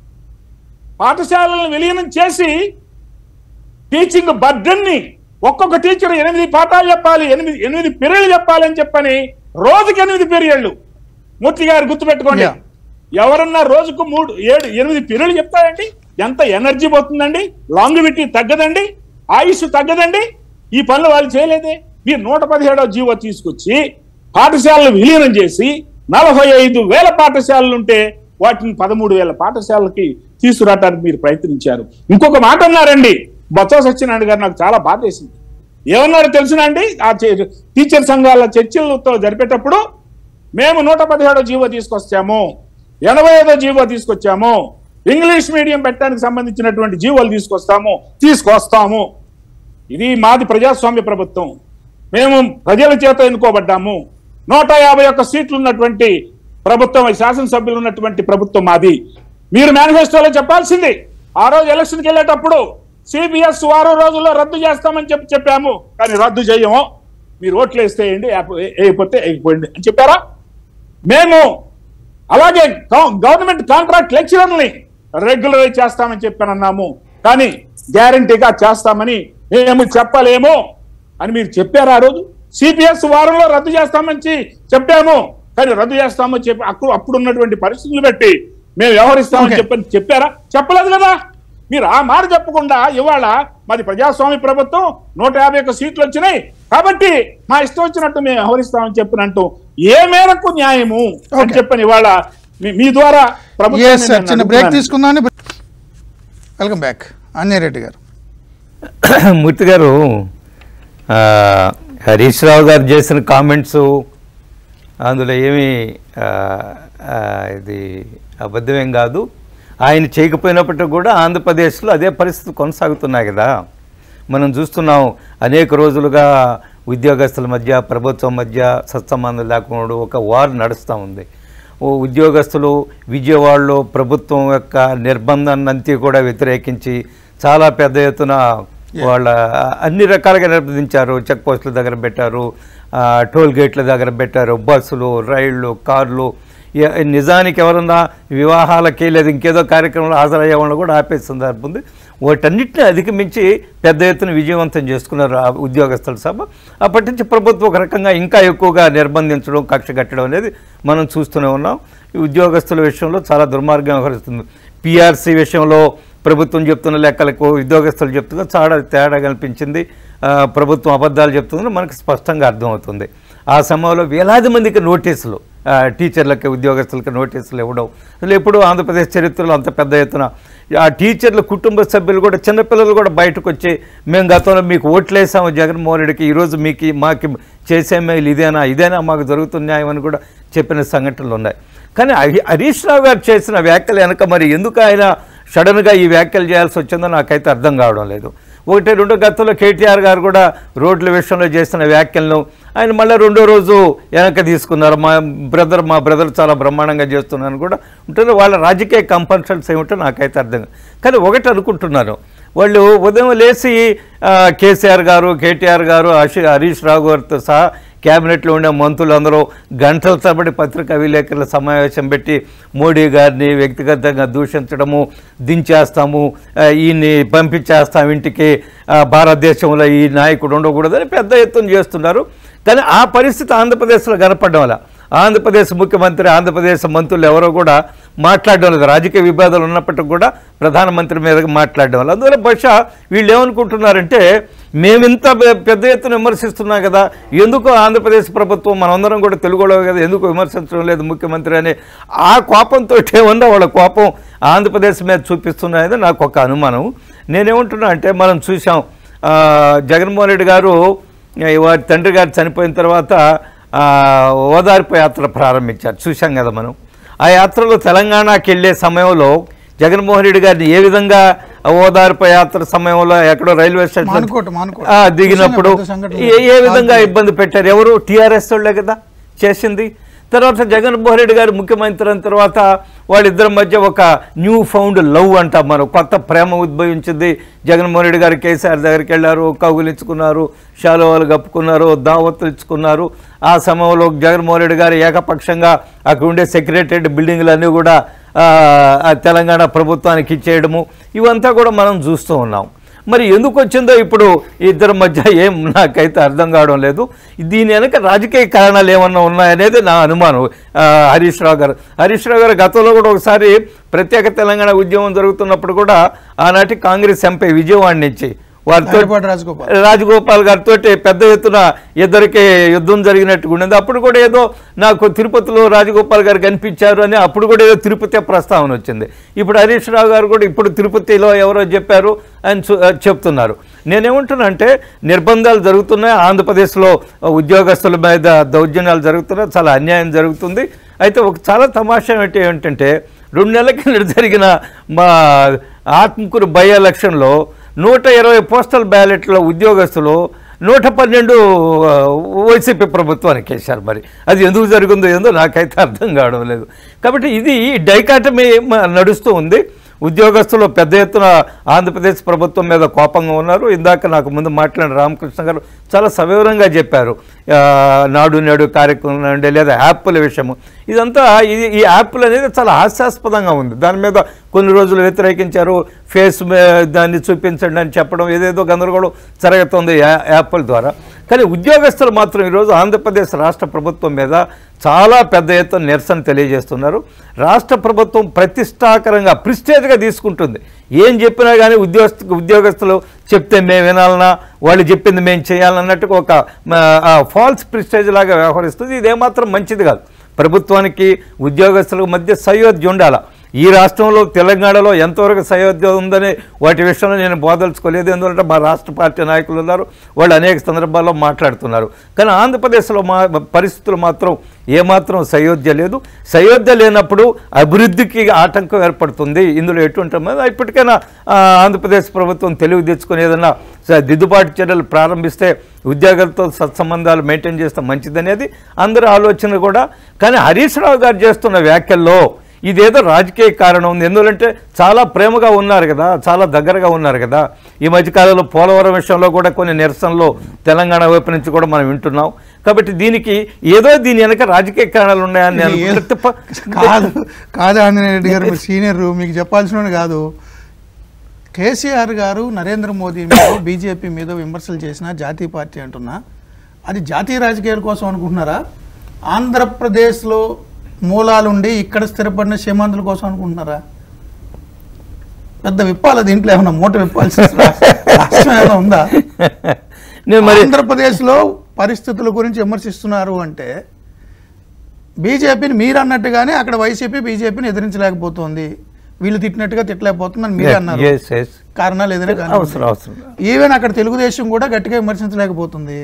పాఠశాలను విలీనం చేసి టీచింగ్ బర్డన్ ని ఒక్కొక్క టీచర్ ఎనిమిది పాఠాలు చెప్పాలి ఎనిమిది ఎనిమిది పీరియడ్లు చెప్పాలని చెప్పని రోజుకి ఎనిమిది పీరియడ్లు మూర్తి గారు గుర్తుపెట్టుకోండి Yeah. ఎవరన్నా రోజుకు మూడు ఏడు ఎనిమిది పీరియడ్లు చెప్తారండి ఎంత ఎనర్జీ పోతుందండి లాంగివిటీ తగ్గదండి ఆయుష్ తగ్గదండి ఈ పనులు వాళ్ళు చేయలేదే మీరు నూట పదిహేడవ జీవో తీసుకొచ్చి పాఠశాలను విలీనం చేసి నలభై ఐదు వేల పాఠశాలలు ఉంటే వాటిని పదమూడు వేల పాఠశాలకి తీసుకురావడానికి మీరు ప్రయత్నించారు ఇంకొక మాట అన్నారండి బొత్స సత్యనారాయణ గారు నాకు చాలా బాధ వేసింది ఏమన్నారో తెలుసునా అండి ఆ చే- టీచర్ సంఘాల చర్చలతో జరిపేటప్పుడు మేము నూట పదిహేడో జీవో తీసుకొస్తాము ఎనభై ఐదో జీవో తీసుకొచ్చాము ఇంగ్లీష్ మీడియం పెట్టడానికి సంబంధించినటువంటి జీవోలు తీసుకొస్తాము తీసుకొస్తాము ఇది మాది ప్రజాస్వామ్య ప్రభుత్వం మేము ప్రజల చేత ఎన్నుకోబడ్డాము నూట యాభై ఒక్క సీట్లు ఉన్నటువంటి ప్రభుత్వం శాసనసభ్యులు ఉన్నటువంటి ప్రభుత్వం మాది మీరు మేనిఫెస్టోలో చెప్పాల్సింది ఆ రోజు ఎలక్షన్కి వెళ్ళేటప్పుడు సిబిఎస్ వారం రోజుల్లో రద్దు చేస్తామని చెప్పి చెప్పాము కానీ రద్దు చేయము మీరు ఓట్లు వేస్తేయండి వేయకపోతే వేయకపోయింది అని చెప్పారా మేము అలాగే గవ- గవర్నమెంట్ కాంట్రాక్ట్ లెక్చరర్ని రెగ్యులరైజ్ చేస్తామని చెప్పానన్నాము కానీ గ్యారంటీగా చేస్తామని మేము చెప్పలేము అని మీరు చెప్పారు ఆ రోజు సిపిఎస్ వారంలో రద్దు చేస్తామని చి- చెప్పాము కానీ రద్దు చేస్తామని చెప్పి అప్పుడు అప్పుడు ఉన్నటువంటి పరిస్థితులు బట్టి మేము వ్యవహరిస్తామని Okay. చెప్పని చెప్పారా చెప్పలేదు కదా మీరు ఆ మాట చెప్పకుండా ఇవాళ మాది ప్రజాస్వామ్య ప్రభుత్వం నూట యాభై ఒక్క సీట్లు వచ్చినాయి కాబట్టి మా ఇష్టం వచ్చినట్టు మేము వ్యవహరిస్తామని చెప్పినట్టు ఏ మేరకు న్యాయము అని Okay. చెప్పని ఇవాళ మీ- మీ ద్వారా ఎస్ సార్ చిన్న బ్రేక్ ప్రభుత్వం తీసుకుందామని వెల్కమ్ బ్యాక్ రెడ్డి గారు మూర్తి గారు ఆ, హరీష్ రావు గారు చేసిన కామెంట్స్ అందులో ఏమీ ఆ, ఆ, ఇది అబద్ధమేం కాదు ఆయన చేయకపోయినప్పటికీ కూడా ఆంధ్రప్రదేశ్లో అదే పరిస్థితి కొనసాగుతున్నాయి కదా మనం చూస్తున్నాం అనేక రోజులుగా ఉద్యోగస్తుల మధ్య ప్రభుత్వం మధ్య సత్సంబంధం లేకుండా ఒక వార్ నడుస్తూ ఉంది ఓ ఉద్యోగస్తులు విజయవాడలో ప్రభుత్వం యొక్క నిర్బంధాన్నంతా కూడా వ్యతిరేకించి చాలా పెద్ద ఎత్తున వాళ్ళ అన్ని రకాలుగా నిర్బంధించారు చెక్ పోస్టుల దగ్గర పెట్టారు ఆ, టోల్ గేట్ల దగ్గర పెట్టారు బస్సులు రైళ్లు కార్లు ఎ- నిజానికి ఎవరన్నా వివాహాలకి లేదా ఇంకేదో కార్యక్రమంలో హాజరయ్యే వాళ్ళని కూడా ఆపే సందర్భం ఉంది వాటన్నిటిని అధిగమించి పెద్ద ఎత్తున విజయవంతం చేసుకున్నారు ఆ ఉద్యోగస్తుల సభ అప్పటి నుంచి ప్రభుత్వం ఒక రకంగా ఇంకా ఎక్కువగా నిర్బంధించడం కక్ష కట్టడం అనేది మనం చూస్తూనే ఉన్నాం ఈ ఉద్యోగస్తుల విషయంలో చాలా దుర్మార్గం వ్యవహరిస్తుంది పిఆర్సీ విషయంలో ప్రభుత్వం చెప్తున్న లెక్కలకు ఉద్యోగస్తులు చెప్తున్నా చాలా తేడా కనిపించింది ఆ, ప్రభుత్వం అబద్ధాలు చెప్తుందని మనకు స్పష్టంగా అర్థమవుతుంది ఆ సమయంలో వేలాది మందికి నోటీసులు ఆ, టీచర్లకి ఉద్యోగస్తులకి నోటీసులు ఇవ్వడం అసలు ఎప్పుడు ఆంధ్రప్రదేశ్ చరిత్రలో అంత పెద్ద ఎత్తున ఆ టీచర్ల కుటుంబ సభ్యులు కూడా చిన్నపిల్లలు కూడా బయటకు వచ్చి మేము గతంలో మీకు ఓట్లేసాము జగన్మోహన్ రెడ్డికి ఈరోజు మీకు మాకు చేసే మేలు ఇదేనా ఇదేనా మాకు జరుగుతున్న న్యాయం అని కూడా చెప్పిన సంఘటనలు ఉన్నాయి కానీ హరి- హరీష్ రావు గారు చేసిన వ్యాఖ్యలు వెనక మరి ఎందుకు ఆయన సడన్గా ఈ వ్యాఖ్యలు చేయాల్సి వచ్చిందో నాకైతే అర్థం కావడం లేదు ఒకటి రెండో గతంలో కేటీఆర్ గారు కూడా రోడ్ల విషయంలో చేసిన వ్యాఖ్యలను ఆయన మళ్ళీ రెండో రోజు వెనక తీసుకున్నారు మా బ్రదర్ మా బ్రదర్ చాలా బ్రహ్మాండంగా చేస్తున్నాను కూడా ఉంటుంది వాళ్ళ రాజకీయ కంపల్షన్స్ ఏమిటో నాకైతే అర్థం కాదు. కానీ ఒకటి అనుకుంటున్నాను వాళ్ళు ఉదయం లేచి ఆ, కేసీఆర్ గారు కేటీఆర్ గారు హర్షి హరీష్ రావు గారితో సహా క్యాబినెట్లో ఉండే మంత్రులు అందరూ గంటల తరబడి పత్రికా విలేకరుల సమావేశం పెట్టి మోడీ గారిని వ్యక్తిగతంగా దూషించడము దించేస్తాము ఆ, ఈయన్ని పంపించేస్తాం ఇంటికి ఆ, భారతదేశంలో ఈ నాయకుడు ఉండకూడదని పెద్ద ఎత్తున చేస్తున్నారు కానీ ఆ పరిస్థితి ఆంధ్రప్రదేశ్లో కనపడడం వల్ల ఆంధ్రప్రదేశ్ ముఖ్యమంత్రి ఆంధ్రప్రదేశ్ మంత్రులు ఎవరో కూడా మాట్లాడడం లేదు రాజకీయ విభేదాలు ఉన్నప్పటికీ కూడా ప్రధానమంత్రి మీద మాట్లాడడం వల్ల అందువల్ల బహుశా వీళ్ళు ఏమనుకుంటున్నారంటే మేమింత పె- పెద్ద ఎత్తున విమర్శిస్తున్నాం కదా ఎందుకు ఆంధ్రప్రదేశ్ ప్రభుత్వం మనందరం కూడా తెలుగులో కదా ఎందుకు విమర్శించడం లేదు ముఖ్యమంత్రి అని ఆ కోపంతో ఏమన్నా వాళ్ళ కోపం ఆంధ్రప్రదేశ్ మీద చూపిస్తున్నాయని నాకు ఒక అనుమానం నేనేమంటున్నా అంటే మనం చూసాం ఆ, జగన్మోహన్ రెడ్డి గారు ఈ వారి తండ్రి గారు చనిపోయిన తర్వాత ఆ, ఓదార్పు యాత్ర ప్రారంభించారు చూశాం కదా మనం ఆ యాత్రలో తెలంగాణకి వెళ్ళే సమయంలో జగన్మోహన్ రెడ్డి గారిని ఏ విధంగా ఓదార్పు యాత్ర సమయంలో ఎక్కడో రైల్వే స్టేషన్ మానుకోట, మానుకోట. ఆ, దిగినప్పుడు పెద్ద సంఘటన. ఏ ఏ విధంగా ఇబ్బంది పెట్టారు ఎవరు టీఆర్ఎస్ వాళ్ళే కదా చేసింది తర్వాత జగన్మోహన్ రెడ్డి గారు ముఖ్యమంత్రి అయిన తర్వాత వాళ్ళిద్దరి మధ్య ఒక న్యూ ఫౌండ్ లవ్ అంటాం మనం కొత్త ప్రేమ ఉద్భవించింది జగన్మోహన్ రెడ్డి గారు కేసీఆర్ దగ్గరికి వెళ్ళారు కౌగులించుకున్నారు శాలువాలు కప్పుకున్నారు దావత్తులు ఇచ్చుకున్నారు ఆ సమయంలో జగన్మోహన్ రెడ్డి గారు ఏకపక్షంగా అక్కడ ఉండే సెక్రటరియట్ బిల్డింగ్లన్నీ కూడా ఆ, ఆ తెలంగాణ ప్రభుత్వానికి ఇచ్చేయడము ఇవంతా కూడా మనం చూస్తూ ఉన్నాం మరి ఎందుకు వచ్చిందో ఇప్పుడు ఈ ఇద్దరి మధ్య ఏం నాకైతే అర్థం కావడం లేదు దీని వెనక రాజకీయ కారణాలు ఏమన్నా ఉన్నాయనేది నా అనుమానం ఆ, హరీష్ రావు గారు హరీష్ రావు గారు గతంలో కూడా ఒకసారి ప్రత్యేక తెలంగాణ ఉద్యమం జరుగుతున్నప్పుడు కూడా ఆనాటి కాంగ్రెస్ ఎంపీ విజయవాడ నుంచి వారితో రాయపాటి రాజగోపాల్. రాజగోపాల్ గారితో పెద్ద ఎత్తున ఇద్దరికి యుద్ధం జరిగినట్టుగా ఉండేది అప్పుడు కూడా ఏదో నాకు తిరుపతిలో రాజగోపాల్ గారు కనిపించారు అని అప్పుడు కూడా ఏదో తిరుపతి ప్రస్తావన వచ్చింది ఇప్పుడు హరీష్ రావు గారు కూడా ఇప్పుడు తిరుపతిలో ఎవరో చెప్పారు అని చూ- చెప్తున్నారు నేనేమంటున్నా అంటే నిర్బంధాలు జరుగుతున్నాయి ఆంధ్రప్రదేశ్లో ఉద్యోగస్తుల మీద దౌర్జన్యాలు జరుగుతున్నాయి చాలా అన్యాయం జరుగుతుంది అయితే ఒక చాలా తమాషా ఏంటి ఏంటంటే రెండు నెలల కింద జరిగిన మా ఆత్మకూరు బై ఎలక్షన్లో నూట ఇరవై పోస్టల్ బ్యాలెట్ల ఉద్యోగస్తులు నూట పన్నెండు ఆ, వైసీపీ ప్రభుత్వానికి వేశారు మరి అది ఎందుకు జరిగిందో ఏందో నాకైతే అర్థం కావడం లేదు కాబట్టి ఇది డైకాటమీ మ- నడుస్తూ ఉంది ఉద్యోగస్తులు పెద్ద ఎత్తున ఆంధ్రప్రదేశ్ ప్రభుత్వం మీద కోపంగా ఉన్నారు ఇందాక నాకు ముందు మాట్లాడిన రామకృష్ణ గారు చాలా సవివరంగా చెప్పారు ఆ, నాడు నేడు కార్యక్రమం అండి లేదా యాప్ల విషయము ఇదంతా ఇది ఈ యాప్లు అనేది చాలా హాస్యాస్పదంగా ఉంది దాని మీద కొన్ని రోజులు వ్యతిరేకించారు ఫేస్ మే- దాన్ని చూపించండి అని చెప్పడం ఏదేదో గందరగోళం జరుగుతుంది యా- యాప్ల ద్వారా కానీ ఉద్యోగస్తులు మాత్రం ఈరోజు ఆంధ్రప్రదేశ్ రాష్ట్ర ప్రభుత్వం మీద చాలా పెద్ద ఎత్తున నిరసన తెలియజేస్తున్నారు రాష్ట్ర ప్రభుత్వం ప్రతిష్టాకరంగా ప్రిస్టేజ్గా తీసుకుంటుంది ఏం చెప్పినా కానీ ఉద్యోగస్తు ఉద్యోగస్తులు చెప్తే మేము వినాలన్నా వాళ్ళు చెప్పింది మేము చేయాలన్నట్టుగా ఒక ఫాల్స్ ప్రిస్టేజ్ లాగా వ్యవహరిస్తుంది ఇదేమాత్రం మంచిది కాదు ప్రభుత్వానికి ఉద్యోగస్తుల మధ్య సయోధ్య ఉండాల ఈ రాష్ట్రంలో తెలంగాణలో ఎంతవరకు సయోధ్య ఉందని వాటి విషయంలో నేను బోదలుచుకోలేదు ఎందుకంటే మా రాష్ట్ర పార్టీ నాయకులు ఉన్నారు వాళ్ళు అనేక సందర్భాల్లో మాట్లాడుతున్నారు కానీ ఆంధ్రప్రదేశ్లో మా పరిస్థితులు మాత్రం ఏమాత్రం సయోధ్య లేదు సయోధ్య లేనప్పుడు అభివృద్ధికి ఆటంకం ఏర్పడుతుంది ఇందులో ఎటువంటి మీద ఇప్పటికైనా ఆ, ఆంధ్రప్రదేశ్ ప్రభుత్వం తెలివి తెచ్చుకొని ఏదైనా స- దిద్దుబాటు చర్యలు ప్రారంభిస్తే ఉద్యోగులతో సత్సంబంధాలు మెయింటైన్ చేస్తే మంచిదనేది అందరి ఆలోచన కూడా కానీ హరీష్ రావు గారు చేస్తున్న వ్యాఖ్యల్లో ఇదేదో రాజకీయ కారణం ఉంది ఎందుకంటే చాలా ప్రేమగా ఉన్నారు కదా చాలా దగ్గరగా ఉన్నారు కదా ఈ మధ్యకాలంలో పోలవరం విషయంలో కూడా కొన్ని నిరసనలు తెలంగాణ వైపు నుంచి కూడా మనం వింటున్నాం కాబట్టి దీనికి ఏదో దీని వెనక రాజకీయ కారణాలు ఉన్నాయని నేను ఇది అనుకుంటే తప్ప- కాదు కాదు ఆంజనేయ రెడ్డి గారు మీరు సీనియర్ మీకు చెప్పాల్సిన కాదు కేసీఆర్ గారు నరేంద్ర మోదీ మీద బీజేపీ మీద విమర్శలు చేసిన జాతీయ పార్టీ అంటున్నా అది జాతీయ రాజకీయాల కోసం అనుకుంటున్నారా ఆంధ్రప్రదేశ్లో మూలాలుండి ఇక్కడ స్థిరపడిన సీమాంధ్రుల కోసం అనుకుంటున్నారా పెద్ద విప్పాలి దీంట్లో ఏమన్నా మూట విప్పాల్సిన రాష్ట్రం ఏమైనా ఉందా నేను మరి ఆంధ్రప్రదేశ్లో పరిస్థితుల గురించి విమర్శిస్తున్నారు అంటే బీజేపీని మీరు అన్నట్టుగానే అక్కడ వైసీపీ బీజేపీని ఎదిరించలేకపోతుంది వీళ్ళు తిట్టినట్టుగా తిట్టలేకపోతుందని మీరు అన్నారు Yes, yes. కారణాలు ఏదైనా కానివ్వండి. అవసరం అవసరం ఈవెన్ అక్కడ తెలుగుదేశం కూడా గట్టిగా విమర్శించలేకపోతుంది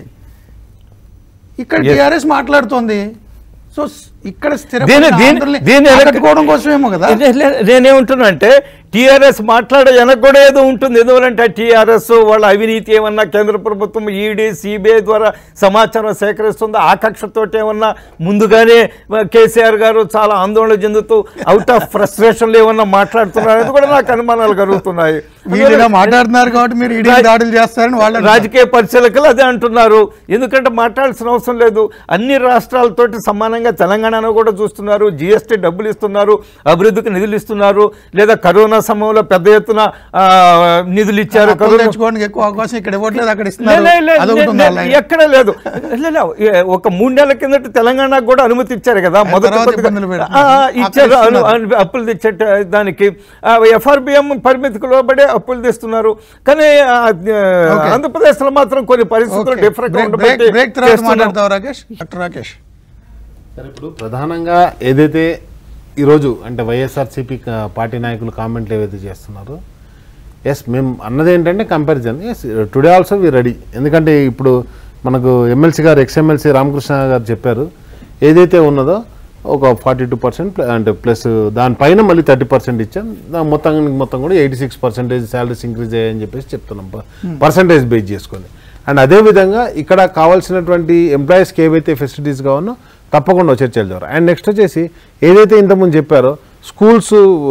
ఇక్కడ Yes. టీఆర్ఎస్ మాట్లాడుతోంది సో స్- ఇక్కడ దీని స్థిరపడిన దీని ఆంధ్రుల్ని దీని వెనక- ఆకట్టుకోవడం కోసమేమో కదా లే- లే- నేనేమంటున్నా అంటే టీఆర్ఎస్ మాట్లాడే వెనక కూడా ఏదో ఉంటుంది ఎందుకంటే టీఆర్ఎస్ వాళ్ళ అవినీతి ఏమన్నా కేంద్ర ప్రభుత్వం ఈడీ సిబిఐ ద్వారా సమాచారం సేకరిస్తుందో ఆ కక్షతోటి ఏమన్నా ముందుగానే కేసీఆర్ గారు చాలా ఆందోళన చెందుతూ అవుట్ ఆఫ్ ఫ్రస్ట్రేషన్లు ఏమన్నా మాట్లాడుతున్నారు అనేది కూడా నాకు అనుమానాలు కలుగుతున్నాయి వీళ్ళు ఇలా మాట్లాడుతున్నారు కాబట్టి మీరు ఈడీ రాజ్- దాడులు చేస్తారని వాళ్ళు అంటున్నారు. రాజకీయ పరిశీలకులు అదే అంటున్నారు ఎందుకంటే మాట్లాడాల్సిన అవసరం లేదు అన్ని రాష్ట్రాలతోటి సమానంగా తెలంగాణను కూడా చూస్తున్నారు జిఎస్టీ డబ్బులు ఇస్తున్నారు అభివృద్ధికి నిధులు ఇస్తున్నారు లేదా కరోనా సమయంలో పెద్ద ఎత్తున ఆ, నిధులు ఇచ్చారు అప్పులు కరోనా తెచ్చుకోవడానికి ఎక్కువ అవకాశం ఇక్కడ ఇవ్వట్లేదు అక్కడ లే, ఇస్తున్నారు లే, లే, అదొకటి లే, ఉంది లే, వాళ్ళ. ఎక్కడ లేదు లే, లే, ఏ, ఒక మూడు నెలల కిందట తెలంగాణకు కూడా అనుమతి ఇచ్చారు కదా ఆ మొదటి తర్వాత కొద్దిగా- ఇబ్బందులు పెడుతున్నారు. ఆ, అక్కడ ఇచ్చారు అను- ఇస్తున్నారు. అను- అప్పులు తెచ్చే దానికి ఎఫ్ఆర్బిఎం పరిమితికి లోబడే అప్పులు తెస్తున్నారు కానీ ఆ, Okay. ఆంధ్రప్రదేశ్ లో మాత్రం కొన్ని పరిస్థితులు okay. Different break- break break తర్వాత మాట్లాడతావు రాకేష్ డాక్టర్ రాకేష్ సరే ఇప్పుడు ప్రధానంగా ఏదైతే ఈరోజు అంటే వైఎస్ఆర్సీపీ క- పార్టీ నాయకులు కామెంట్లు ఏవైతే చేస్తున్నారో ఎస్ మేము అన్నది ఏంటంటే comparison as today also we ready ఎందుకంటే ఇప్పుడు మనకు ఎమ్మెల్సీ గారు ఎక్స్ఎమ్మెల్సీ రామకృష్ణ గారు చెప్పారు ఏదైతే ఉన్నదో ఒక ఫార్టీ టూ పర్సెంట్ అంటే ప్లస్ దానిపైన మళ్ళీ థర్టీ పర్సెంట్ ఇచ్చాం దాని మొత్తం మొత్తం కూడా eighty six percentage salaries increase అయ్యాయని చెప్పేసి చెప్తున్నాం పర్సంటేజ్ బేస్ చేసుకొని అండ్ అదేవిధంగా ఇక్కడ కావాల్సినటువంటి ఎంప్లాయీస్కి ఏవైతే ఫెసిలిటీస్ కావాలో తప్పకుండా చర్చలు ద్వారా అండ్ నెక్స్ట్ వచ్చేసి ఏదైతే ఇంతకుముందు చెప్పారో స్కూల్స్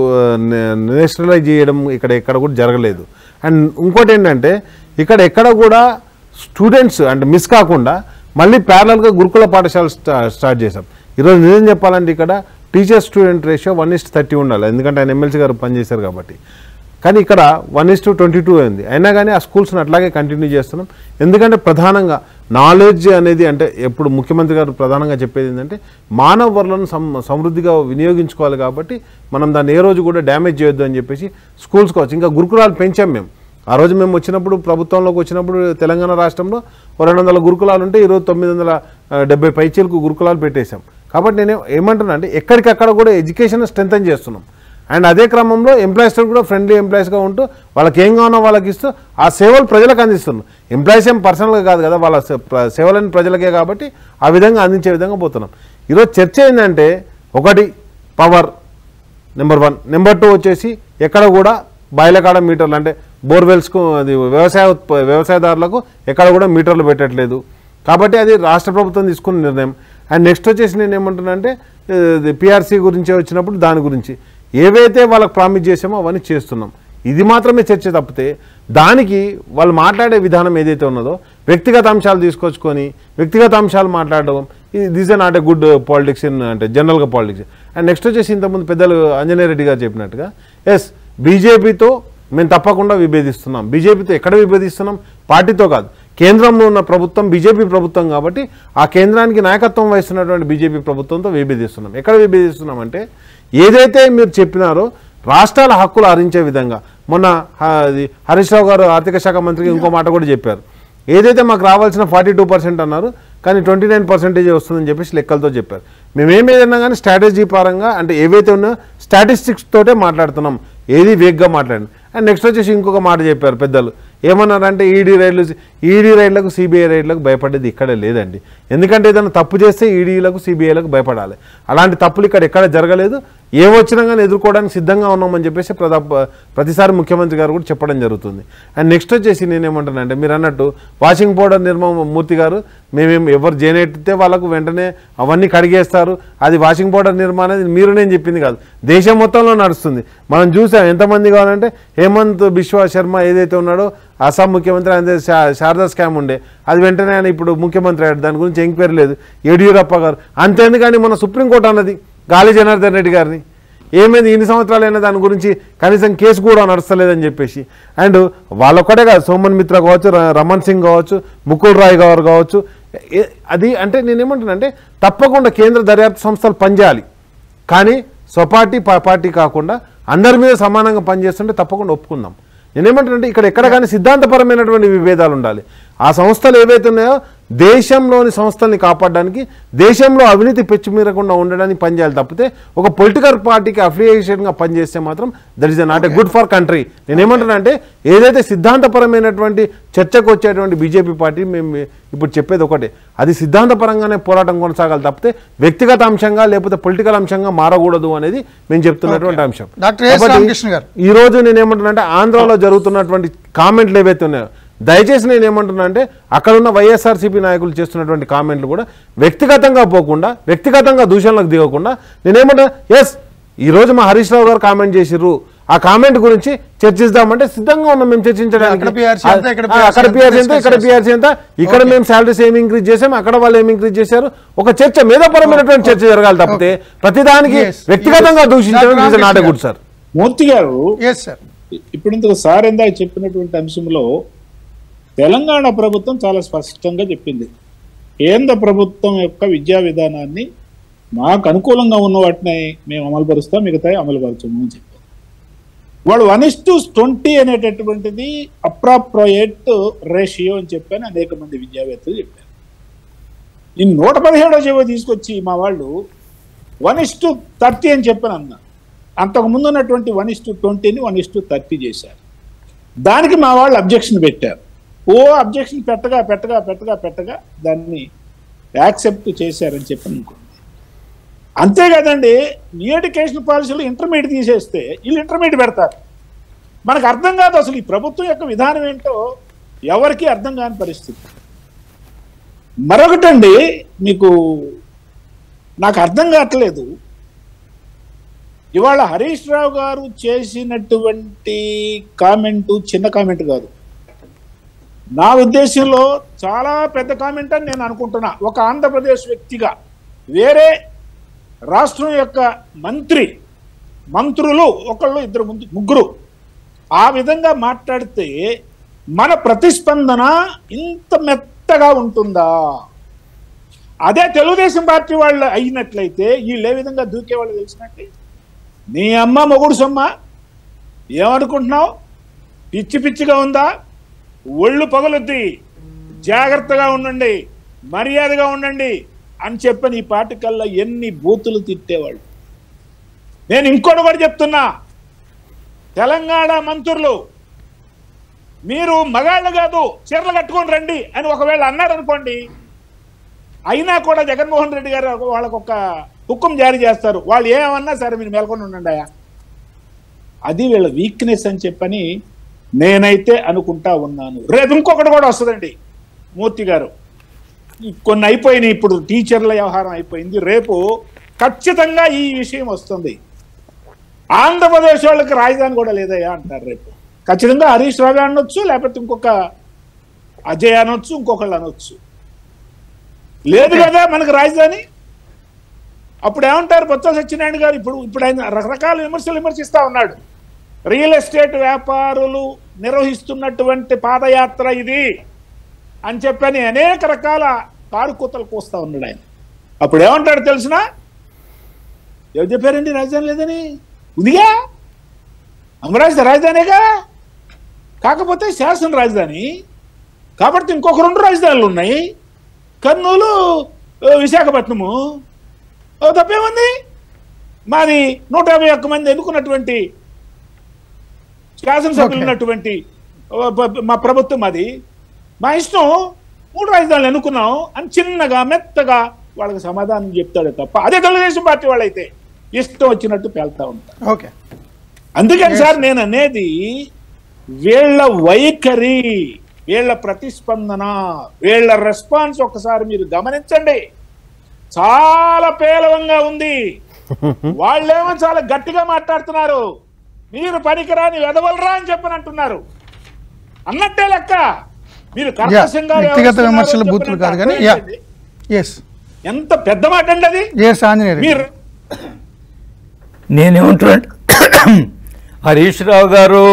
నేషనలైజ్ చేయడం ఇక్కడ ఎక్కడ కూడా జరగలేదు అండ్ ఇంకోటి ఏంటంటే ఇక్కడ ఎక్కడ కూడా స్టూడెంట్స్ అంటే మిస్ కాకుండా మళ్ళీ ప్యారలల్గా గురుకుల పాఠశాల స్టా స్టార్ట్ చేశాం ఈరోజు నిజం చెప్పాలంటే ఇక్కడ teacher student ratio one is to thirty ఉండాలి ఎందుకంటే ఆయన ఎమ్మెల్సీ గారు పనిచేశారు కాబట్టి కానీ ఇక్కడ one is to twenty two అయింది అయినా కానీ ఆ స్కూల్స్ని అట్లాగే కంటిన్యూ చేస్తున్నాం ఎందుకంటే ప్రధానంగా నాలెడ్జ్ అనేది అంటే ఎప్పుడు ముఖ్యమంత్రి గారు ప్రధానంగా చెప్పేది ఏంటంటే మానవ వనరులను సమ్ సమృద్ధిగా వినియోగించుకోవాలి కాబట్టి మనం దాన్ని ఏ రోజు కూడా డ్యామేజ్ చేయొద్దు అని చెప్పేసి స్కూల్స్ కావచ్చు ఇంకా గురుకులాలు పెంచాం మేము ఆ రోజు మేము వచ్చినప్పుడు ప్రభుత్వంలోకి వచ్చినప్పుడు తెలంగాణ రాష్ట్రంలో ఓ రెండు వందల గురుకులాలు ఉంటే ఈరోజు తొమ్మిది వందల ఆ, డెబ్బై పైచీలకు గురుకులాలు పెట్టేశాం కాబట్టి నేను ఏమంటున్నా అంటే ఎక్కడికక్కడ కూడా ఎడ్యుకేషన్ స్ట్రెంథన్ చేస్తున్నాం అండ్ అదే క్రమంలో ఎంప్లాయీస్ కూడా ఫ్రెండ్లీ ఎంప్లాయీస్గా ఉంటూ వాళ్ళకి ఏం కావాలో వాళ్ళకి ఇస్తూ ఆ సేవలు ప్రజలకు అందిస్తున్నాం ఎంప్లాయీస్ ఏం పర్సనల్గా కాదు కదా వాళ్ళ సే- ప్ర- సేవలని ప్రజలకే కాబట్టి ఆ విధంగా అందించే విధంగా పోతున్నాం ఈరోజు చర్చ ఏంటంటే ఒకటి power number one number two వచ్చేసి ఎక్కడ కూడా బాయిలకాడ మీటర్లు అంటే బోర్వెల్స్కు అది వ్యవసాయ ఉత్ప వ్యవసాయదారులకు ఎక్కడ కూడా మీటర్లు పెట్టట్లేదు కాబట్టి అది రాష్ట్ర ప్రభుత్వం తీసుకున్న నిర్ణయం అండ్ నెక్స్ట్ వచ్చేసి నేను ఏమంటున్నా అంటే పిఆర్సీ గురించి వచ్చినప్పుడు దాని గురించి ఏవైతే వాళ్ళకి ప్రామిస్ చేసామో అవన్నీ చేస్తున్నాం ఇది మాత్రమే చర్చ తప్పితే దానికి వాళ్ళు మాట్లాడే విధానం ఏదైతే ఉన్నదో వ్యక్తిగత అంశాలు తీసుకొచ్చుకొని వ్యక్తిగత అంశాలు మాట్లాడడం ఇది this a not a good politics in అంటే జనరల్గా పాలిటిక్స్ అండ్ నెక్స్ట్ వచ్చేసి ఇంతకుముందు పెద్దలు అంజనేయ రెడ్డి గారు చెప్పినట్టుగా ఎస్ బీజేపీతో మేము తప్పకుండా విభేదిస్తున్నాం బీజేపీతో ఎక్కడ విభేదిస్తున్నాం పార్టీతో కాదు కేంద్రంలో ఉన్న ప్రభుత్వం బీజేపీ ప్రభుత్వం కాబట్టి ఆ కేంద్రానికి నాయకత్వం వహిస్తున్నటువంటి బీజేపీ ప్రభుత్వంతో విభేదిస్తున్నాం ఎక్కడ విభేదిస్తున్నాం అంటే ఏదైతే మీరు చెప్పినారో రాష్ట్రాల హక్కులు హరించే విధంగా మొన్న హ- అది హరీష్ రావు గారు ఆర్థిక శాఖ మంత్రికి ఇంకో మాట కూడా చెప్పారు ఏదైతే మాకు రావాల్సిన ఫార్టీ టూ పర్సెంట్ అన్నారు కానీ ట్వంటీ నైన్ పర్సెంటేజ్ వస్తుందని చెప్పేసి లెక్కలతో చెప్పారు మేమేం ఏదన్నా కానీ స్ట్రాటజీ పరంగా అంటే ఏవైతే ఉన్నాయో స్టాటిస్టిక్స్ తోటే మాట్లాడుతున్నాం ఏది వేగ్గా మాట్లాడండి అండ్ నెక్స్ట్ వచ్చేసి ఇంకొక మాట చెప్పారు పెద్దలు ఏమన్నారంటే ఈడీ రైడ్లు ఈడీ రైడ్లకు సిబిఐ రైడ్లకు భయపడేది ఇక్కడ లేదండి ఎందుకంటే ఏదైనా తప్పు చేస్తే ఈడీలకు సిబిఐలకు భయపడాలి అలాంటి తప్పులు ఇక్కడ ఎక్కడ జరగలేదు ఏ వచ్చినా కానీ ఎదుర్కోవడానికి సిద్ధంగా ఉన్నామని చెప్పేసి ప్రదా ప్రతిసారి ముఖ్యమంత్రి గారు కూడా చెప్పడం జరుగుతుంది అండ్ నెక్స్ట్ వచ్చేసి నేనేమంటానంటే మీరు అన్నట్టు వాషింగ్ పౌడర్ నిర్మా మూర్తి గారు మేమేం ఎవరు జైనెట్టితే వాళ్ళకు వెంటనే అవన్నీ కడిగేస్తారు అది వాషింగ్ పౌడర్ నిర్మాణం అది మీరు నేను చెప్పింది కాదు దేశం మొత్తంలో నడుస్తుంది మనం చూసాం ఎంతమంది కావాలంటే హేమంత్ బిశ్వ శర్మ ఏదైతే ఉన్నాడో అస్సాం ముఖ్యమంత్రి ఆయన శా- శారదా స్కామ్ ఉండే అది వెంటనే ఆయన ఇప్పుడు ముఖ్యమంత్రి అయ్యాడు దాని గురించి ఎంక్వైరీ లేదు యడియూరప్ప గారు అంతేందుకని మన సుప్రీంకోర్టు అన్నది గాలి జనార్దన్ రెడ్డి గారిని ఏమైంది ఇన్ని సంవత్సరాలైనా దాని గురించి కనీసం కేసు కూడా నడుస్తలేదని చెప్పేసి అండ్ వాళ్ళొక్కటే కాదు సోమన్ మిత్ర కావచ్చు ర- రమణ్ సింగ్ కావచ్చు ముకుల్ రాయ్ గారు కావచ్చు ఏ- అది అంటే నేనేమంటున్నానంటే తప్పకుండా కేంద్ర దర్యాప్తు సంస్థలు పనిచేయాలి కానీ స్వపార్టీ పా- పార్టీ కాకుండా అందరి మీద సమానంగా పనిచేస్తుంటే తప్పకుండా ఒప్పుకుందాం నేనేమంటానంటే ఇక్కడ ఎక్కడ కానీ సిద్ధాంతపరమైనటువంటి విభేదాలు ఉండాలి ఆ సంస్థలు ఏవైతే ఉన్నాయో దేశంలోని సంస్థల్ని కాపాడడానికి దేశంలో అవినీతి పెచ్చుమీరకుండా ఉండడానికి పనిచేయాలి తప్పితే ఒక పొలిటికల్ పార్టీకి అఫిలియేషన్గా పనిచేస్తే మాత్రం that is not a good for country నేనేమంటున్నా అంటే ఏదైతే సిద్ధాంతపరమైనటువంటి చర్చకు వచ్చేటువంటి బీజేపీ పార్టీ మేము ఇప్పుడు చెప్పేది ఒకటే అది సిద్ధాంతపరంగానే పోరాటం కొనసాగాలి తప్పితే వ్యక్తిగత అంశంగా లేకపోతే పొలిటికల్ అంశంగా మారకూడదు అనేది మేము చెప్తున్నటువంటి అంశం డాక్టర్ ఎస్ కాబట్టి రామకృష్ణ గారు. ఈ రోజు నేను ఏమంటున్నా ఆంధ్రాలో జరుగుతున్నటువంటి కామెంట్లు ఏవైతే ఉన్నాయో దయచేసి నేను ఏమంటున్నా అంటే అక్కడ ఉన్న వైఎస్ఆర్సీపీ నాయకులు చేస్తున్నటువంటి కామెంట్లు కూడా వ్యక్తిగతంగా పోకుండా వ్యక్తిగతంగా దూషణలకు దిగకుండా నేనేమంటున్నా ఎస్ ఈ రోజు మా హరీష్ రావు గారు కామెంట్ చేసిర్రు ఆ కామెంట్ గురించి చర్చిద్దామంటే సిద్ధంగా ఉన్నాం మేము చర్చించడానికి అక్కడ PRC ఎంత, ఇక్కడ ఆ, అక్కడ PRC ఎంత పిఆర్సీ ఎంత ఇక్కడ discuss పిఆర్సీ ఎంత ఇక్కడ Okay. మేము శాలరీస్ ఏమి ఇంక్రీజ్ చేసాం అక్కడ వాళ్ళు ఏమి ఇంక్రీజ్ చేశారు ఒక చర్చ మేధపరమైనటువంటి చర్చ జరగాలి తప్పితే ప్రతిదానికి Yes, వ్యక్తిగతంగా yes. దూషించడం Dr. Not Ramakrishna good sir Murthy garu yes sir ఇప్పుడు ఇంతకు సార్ ఇందాక చెప్పినటువంటి అంశంలో తెలంగాణ ప్రభుత్వం చాలా స్పష్టంగా చెప్పింది కేంద్ర ప్రభుత్వం యొక్క విద్యా విధానాన్ని మాకు అనుకూలంగా ఉన్న వాటిని మేము అమలు పరుస్తాం మిగతాయి అమలు పరచము అని చెప్పారు వాడు వన్ ఇస్ టు ట్వంటీ అనేటటువంటిది అప్రాప్రోయేట్ రేషియో అని చెప్పని అనేక మంది విద్యావేత్తలు చెప్పారు ఈ నూట పదిహేడో జీవో తీసుకొచ్చి మా వాళ్ళు వన్ ఇస్ టు థర్టీ అని చెప్పని అన్నా అంతకు ముందు ఉన్నటువంటి వన్ ఇస్ టు ట్వంటీని వన్ ఇస్ టు థర్టీ చేశారు దానికి మా వాళ్ళు అబ్జెక్షన్ పెట్టారు ఓ అబ్జెక్షన్ పెట్టగా పెట్టగా పెట్టగా పెట్టగా దాన్ని యాక్సెప్ట్ చేశారని చెప్పి అనుకోండి అంతే కదండి న్యూ ఎడ్యుకేషన్ పాలసీలో ఇంటర్మీడియట్ తీసేస్తే వీళ్ళు ఇంటర్మీడియట్ పెడతారు మనకు అర్థం కాదు అసలు ఈ ప్రభుత్వం యొక్క విధానం ఏంటో ఎవరికీ అర్థం కాని పరిస్థితి మరొకటండి మీకు నాకు అర్థం కావట్లేదు ఇవాళ హరీష్ రావు గారు చేసినటువంటి కామెంట్ చిన్న కామెంట్ కాదు నా ఉద్దేశంలో చాలా పెద్ద కామెంట్ అని నేను అనుకుంటున్నా ఒక ఆంధ్రప్రదేశ్ వ్యక్తిగా వేరే రాష్ట్రం యొక్క మంత్రి మంత్రులు ఒకళ్ళు ఇద్దరు ముందు ముగ్గురు ఆ విధంగా మాట్లాడితే మన ప్రతిస్పందన ఇంత మెత్తగా ఉంటుందా అదే తెలుగుదేశం పార్టీ వాళ్ళు అయినట్లయితే వీళ్ళు ఏ విధంగా దూకే వాళ్ళు తెలిసినట్టే నీ అమ్మ మొగుడు సొమ్మ ఏమనుకుంటున్నావు పిచ్చి పిచ్చిగా ఉందా ఒళ్ళు పగులుద్ది జాగ్రత్తగా ఉండండి మర్యాదగా ఉండండి అని చెప్పని ఈ పాటికల్లా ఎన్ని బూతులు తిట్టేవాళ్ళు నేను ఇంకోటి కూడా చెప్తున్నా తెలంగాణ మంత్రులు మీరు మగాళ్ళు కాదు చీరలు కట్టుకొని రండి అని ఒకవేళ అన్నారనుకోండి అయినా కూడా జగన్మోహన్ రెడ్డి గారు వాళ్ళకు ఒక హుక్కుం జారీ చేస్తారు వాళ్ళు ఏమన్నా సరే మీరు మేల్కొని ఉండండి అయ్యా అది వీళ్ళ వీక్నెస్ అని చెప్పని నేనైతే అనుకుంటా ఉన్నాను రేపు ఇంకొకటి కూడా వస్తుందండి మూర్తి గారు ఈ కొన్ని అయిపోయినాయి ఇప్పుడు టీచర్ల వ్యవహారం అయిపోయింది రేపు ఖచ్చితంగా ఈ విషయం వస్తుంది ఆంధ్రప్రదేశ్ వాళ్ళకి రాజధాని కూడా లేదయ్యా అంటారు రేపు ఖచ్చితంగా హరీష్ రావు అనొచ్చు లేకపోతే ఇంకొక అజయ్ అనొచ్చు ఇంకొకళ్ళు అనొచ్చు లేదు కదా మనకు రాజధాని అప్పుడు ఏమంటారు బొత్స సత్యనారాయణ గారు ఇప్పుడు ఇప్పుడు ఆయన రకరకాల విమర్శలు విమర్శిస్తా ఉన్నాడు రియల్ ఎస్టేట్ వ్యాపారులు నిర్వహిస్తున్నటువంటి పాదయాత్ర ఇది అని చెప్పని అనేక రకాల కారుకూతలు కూస్తా ఉన్నాడు ఆయన అప్పుడు ఏమంటాడు తెలిసిన ఎవరు చెప్పారండి రాజధాని లేదని ఉందిగా అమరావతి రాజధానిగా కాకపోతే శాసన రాజధాని కాబట్టి ఇంకొక రెండు రాజధానులు ఉన్నాయి కర్నూలు ఆ, విశాఖపట్నము ఓ తప్పేముంది మాది నూట యాభై ఒక్క మంది ఎన్నుకున్నటువంటి శాసనసభ్యులు Okay. ఉన్నటువంటి ఓ, బ- మా ప్రభుత్వం అది మా ఇష్టం మూడు రాజధానులు ఎన్నుకున్నాం అని చిన్నగా మెత్తగా వాళ్ళకి సమాధానం చెప్తాడు తప్ప అదే తెలుగుదేశం పార్టీ వాళ్ళైతే ఇష్టం వచ్చినట్టు పేల్తా ఉంటారు ఓకే అందుకని సార్ నేను అనేది వీళ్ళ వైఖరి వీళ్ళ ప్రతిస్పందన వీళ్ళ రెస్పాన్స్ ఒకసారి మీరు గమనించండి చాలా పేలవంగా ఉంది వాళ్ళేమో చాలా గట్టిగా మాట్లాడుతున్నారు మీరు పనికిరాని వెదవలరా అని చెప్పని అంటున్నారు అన్నట్టే లెక్క మీరు యా కర్కశంగా వ్యక్తిగత వ్యవహరిస్తున్నారు విమర్శలు అని బూతులు చెప్పినట్టు కాదు కానీ అర్థం యా ఏంటండి? ఎస్ ఎంత పెద్ద మాట అండి అది ఎస్ ఆంజనేయ రెడ్డి. మీరు నేనేమంటున్నా హరీష్ రావు గారు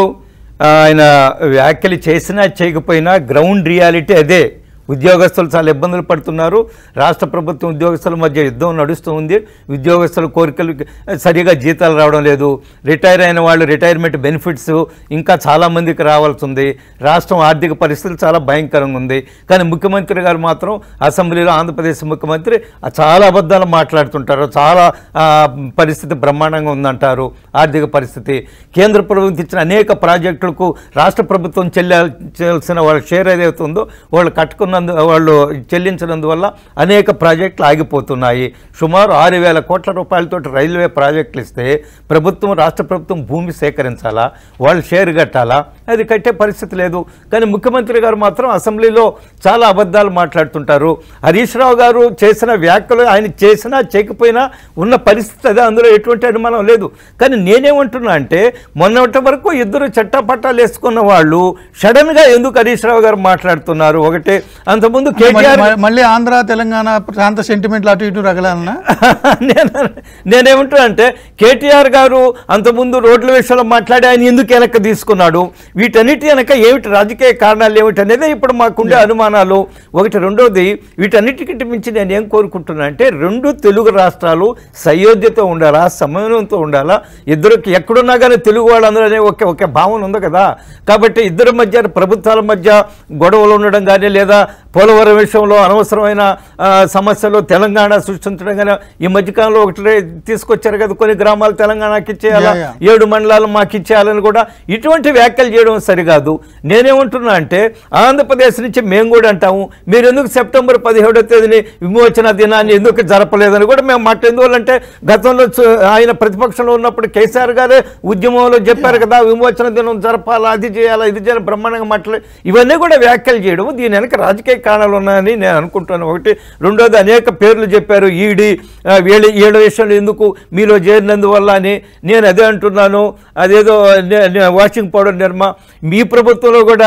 ఆయన వ్యాఖ్యలు చేసినా చేయకపోయినా గ్రౌండ్ రియాలిటీ అదే ఉద్యోగస్తులు చాలా ఇబ్బందులు పడుతున్నారు రాష్ట్ర ప్రభుత్వం ఉద్యోగస్తుల మధ్య యుద్ధం నడుస్తూ ఉంది ఉద్యోగస్తుల కోరికలు సరిగా జీతాలు రావడం లేదు రిటైర్ అయిన వాళ్ళు రిటైర్మెంట్ బెనిఫిట్స్ ఇంకా చాలామందికి రావాల్సి ఉంది రాష్ట్రం ఆర్థిక పరిస్థితులు చాలా భయంకరంగా ఉంది కానీ ముఖ్యమంత్రి గారు మాత్రం అసెంబ్లీలో ఆంధ్రప్రదేశ్ ముఖ్యమంత్రి ఆ చాలా అబద్ధాలు మాట్లాడుతుంటారు చాలా ఆ, పరిస్థితి బ్రహ్మాండంగా ఉందంటారు ఆర్థిక పరిస్థితి కేంద్ర ప్రభుత్వం ఇచ్చిన అనేక ప్రాజెక్టులకు రాష్ట్ర ప్రభుత్వం చెల్లించాల్సిన వాళ్ళ షేర్ ఏదైతే ఉందో వాళ్ళు కట్టుకున్నందు వాళ్ళు చెల్లించినందువల్ల అనేక ప్రాజెక్టులు ఆగిపోతున్నాయి సుమారు ఆరు వేల కోట్ల రూపాయలతో రైల్వే ప్రాజెక్టులు ఇస్తే ప్రభుత్వం రాష్ట్ర ప్రభుత్వం భూమి సేకరించాలా వాళ్ళు షేర్ కట్టాలా అది కట్టే పరిస్థితి లేదు కానీ ముఖ్యమంత్రి గారు మాత్రం అసెంబ్లీలో చాలా అబద్ధాలు మాట్లాడుతుంటారు హరీష్ రావు గారు చేసిన వ్యాఖ్యలు ఆయన చేసినా చేయకపోయినా ఉన్న పరిస్థితి అదే అందులో ఎటువంటి అనుమానం లేదు కానీ నేనేమంటున్నా అంటే మొన్నటి వరకు ఇద్దరు చట్టపట్టాలు వేసుకున్న వాళ్ళు సడన్గా ఎందుకు హరీష్ రావు గారు మాట్లాడుతున్నారు ఒకటే అంతకుముందు మళ్ళీ- కేటీఆర్ మళ్ళీ- మళ్ళీ ఆంధ్ర తెలంగాణ ప్రాంత సెంటిమెంట్లు అటు ఇటు రగలన్నా నేను నేనేమంటున్నా అంటే కేటీఆర్ గారు అంతకుముందు రోడ్ల విషయంలో మాట్లాడి ఆయన ఎందుకు వెనక్కి తీసుకున్నాడు వీటన్నిటి వెనక ఏమిటి రాజకీయ కారణాలు ఏమిటి అనేది ఇప్పుడు మాకుండే అనుమానాలు ఒకటి రెండోది వీటన్నిటికంటే మించి నేను ఏం కోరుకుంటున్నా అంటే రెండు తెలుగు రాష్ట్రాలు సయోధ్యతో ఉండాలా సమన్వయంతో ఉండాలా ఇద్దరికి ఎక్కడున్నా కానీ తెలుగు వాళ్ళందరూ అనే ఒక ఒక భావన ఉంది కదా కాబట్టి ఇద్దరి మధ్య ప్రభుత్వాల మధ్య గొడవలు ఉండడం కానీ లేదా పోలవరం విషయంలో అనవసరమైన ఆ, సమస్యలు తెలంగాణ సృష్టించడం కానీ ఈ మధ్యకాలంలో ఒకటి రే- తీసుకొచ్చారు కదా కొన్ని గ్రామాలు తెలంగాణకి ఇచ్చేయాలా యా, యా. ఏడు మండలాలు మాకు ఇచ్చేయాలని కూడా ఇటువంటి వ్యాఖ్యలు చేయడం సరికాదు నేనేమంటున్నా అంటే ఆంధ్రప్రదేశ్ నుంచి మేము కూడా అంటాము మీరు ఎందుకు సెప్టెంబర్ పదిహేడో తేదీని విమోచన దినాన్ని ఎందుకు జరపలేదని కూడా మేము మాట ఎందువల్లంటే గతంలో చు- ఆయన ప్రతిపక్షంలో ఉన్నప్పుడు కేసీఆర్ గారే ఉద్యమంలో చెప్పారు కదా విమోచన దినం జరపాలా అది చేయాలా ఇది చేయాలి బ్రహ్మాండంగా మాట్లాడి ఇవన్నీ కూడా వ్యాఖ్యలు చేయడం దీని వెనక రాజకీయ కారణాలు ఉన్నాయని నేను అనుకుంటున్నాను ఒకటి రెండోది అనేక పేర్లు చెప్పారు ఈడి ఆ, వీళ్ళ వీళ్ళ విషయంలో ఎందుకు మీలో చేరినందువల్ల అని నేను అదే అంటున్నాను అదేదో నే- నే- వాషింగ్ పౌడర్ నిర్మ మీ ప్రభుత్వంలో కూడా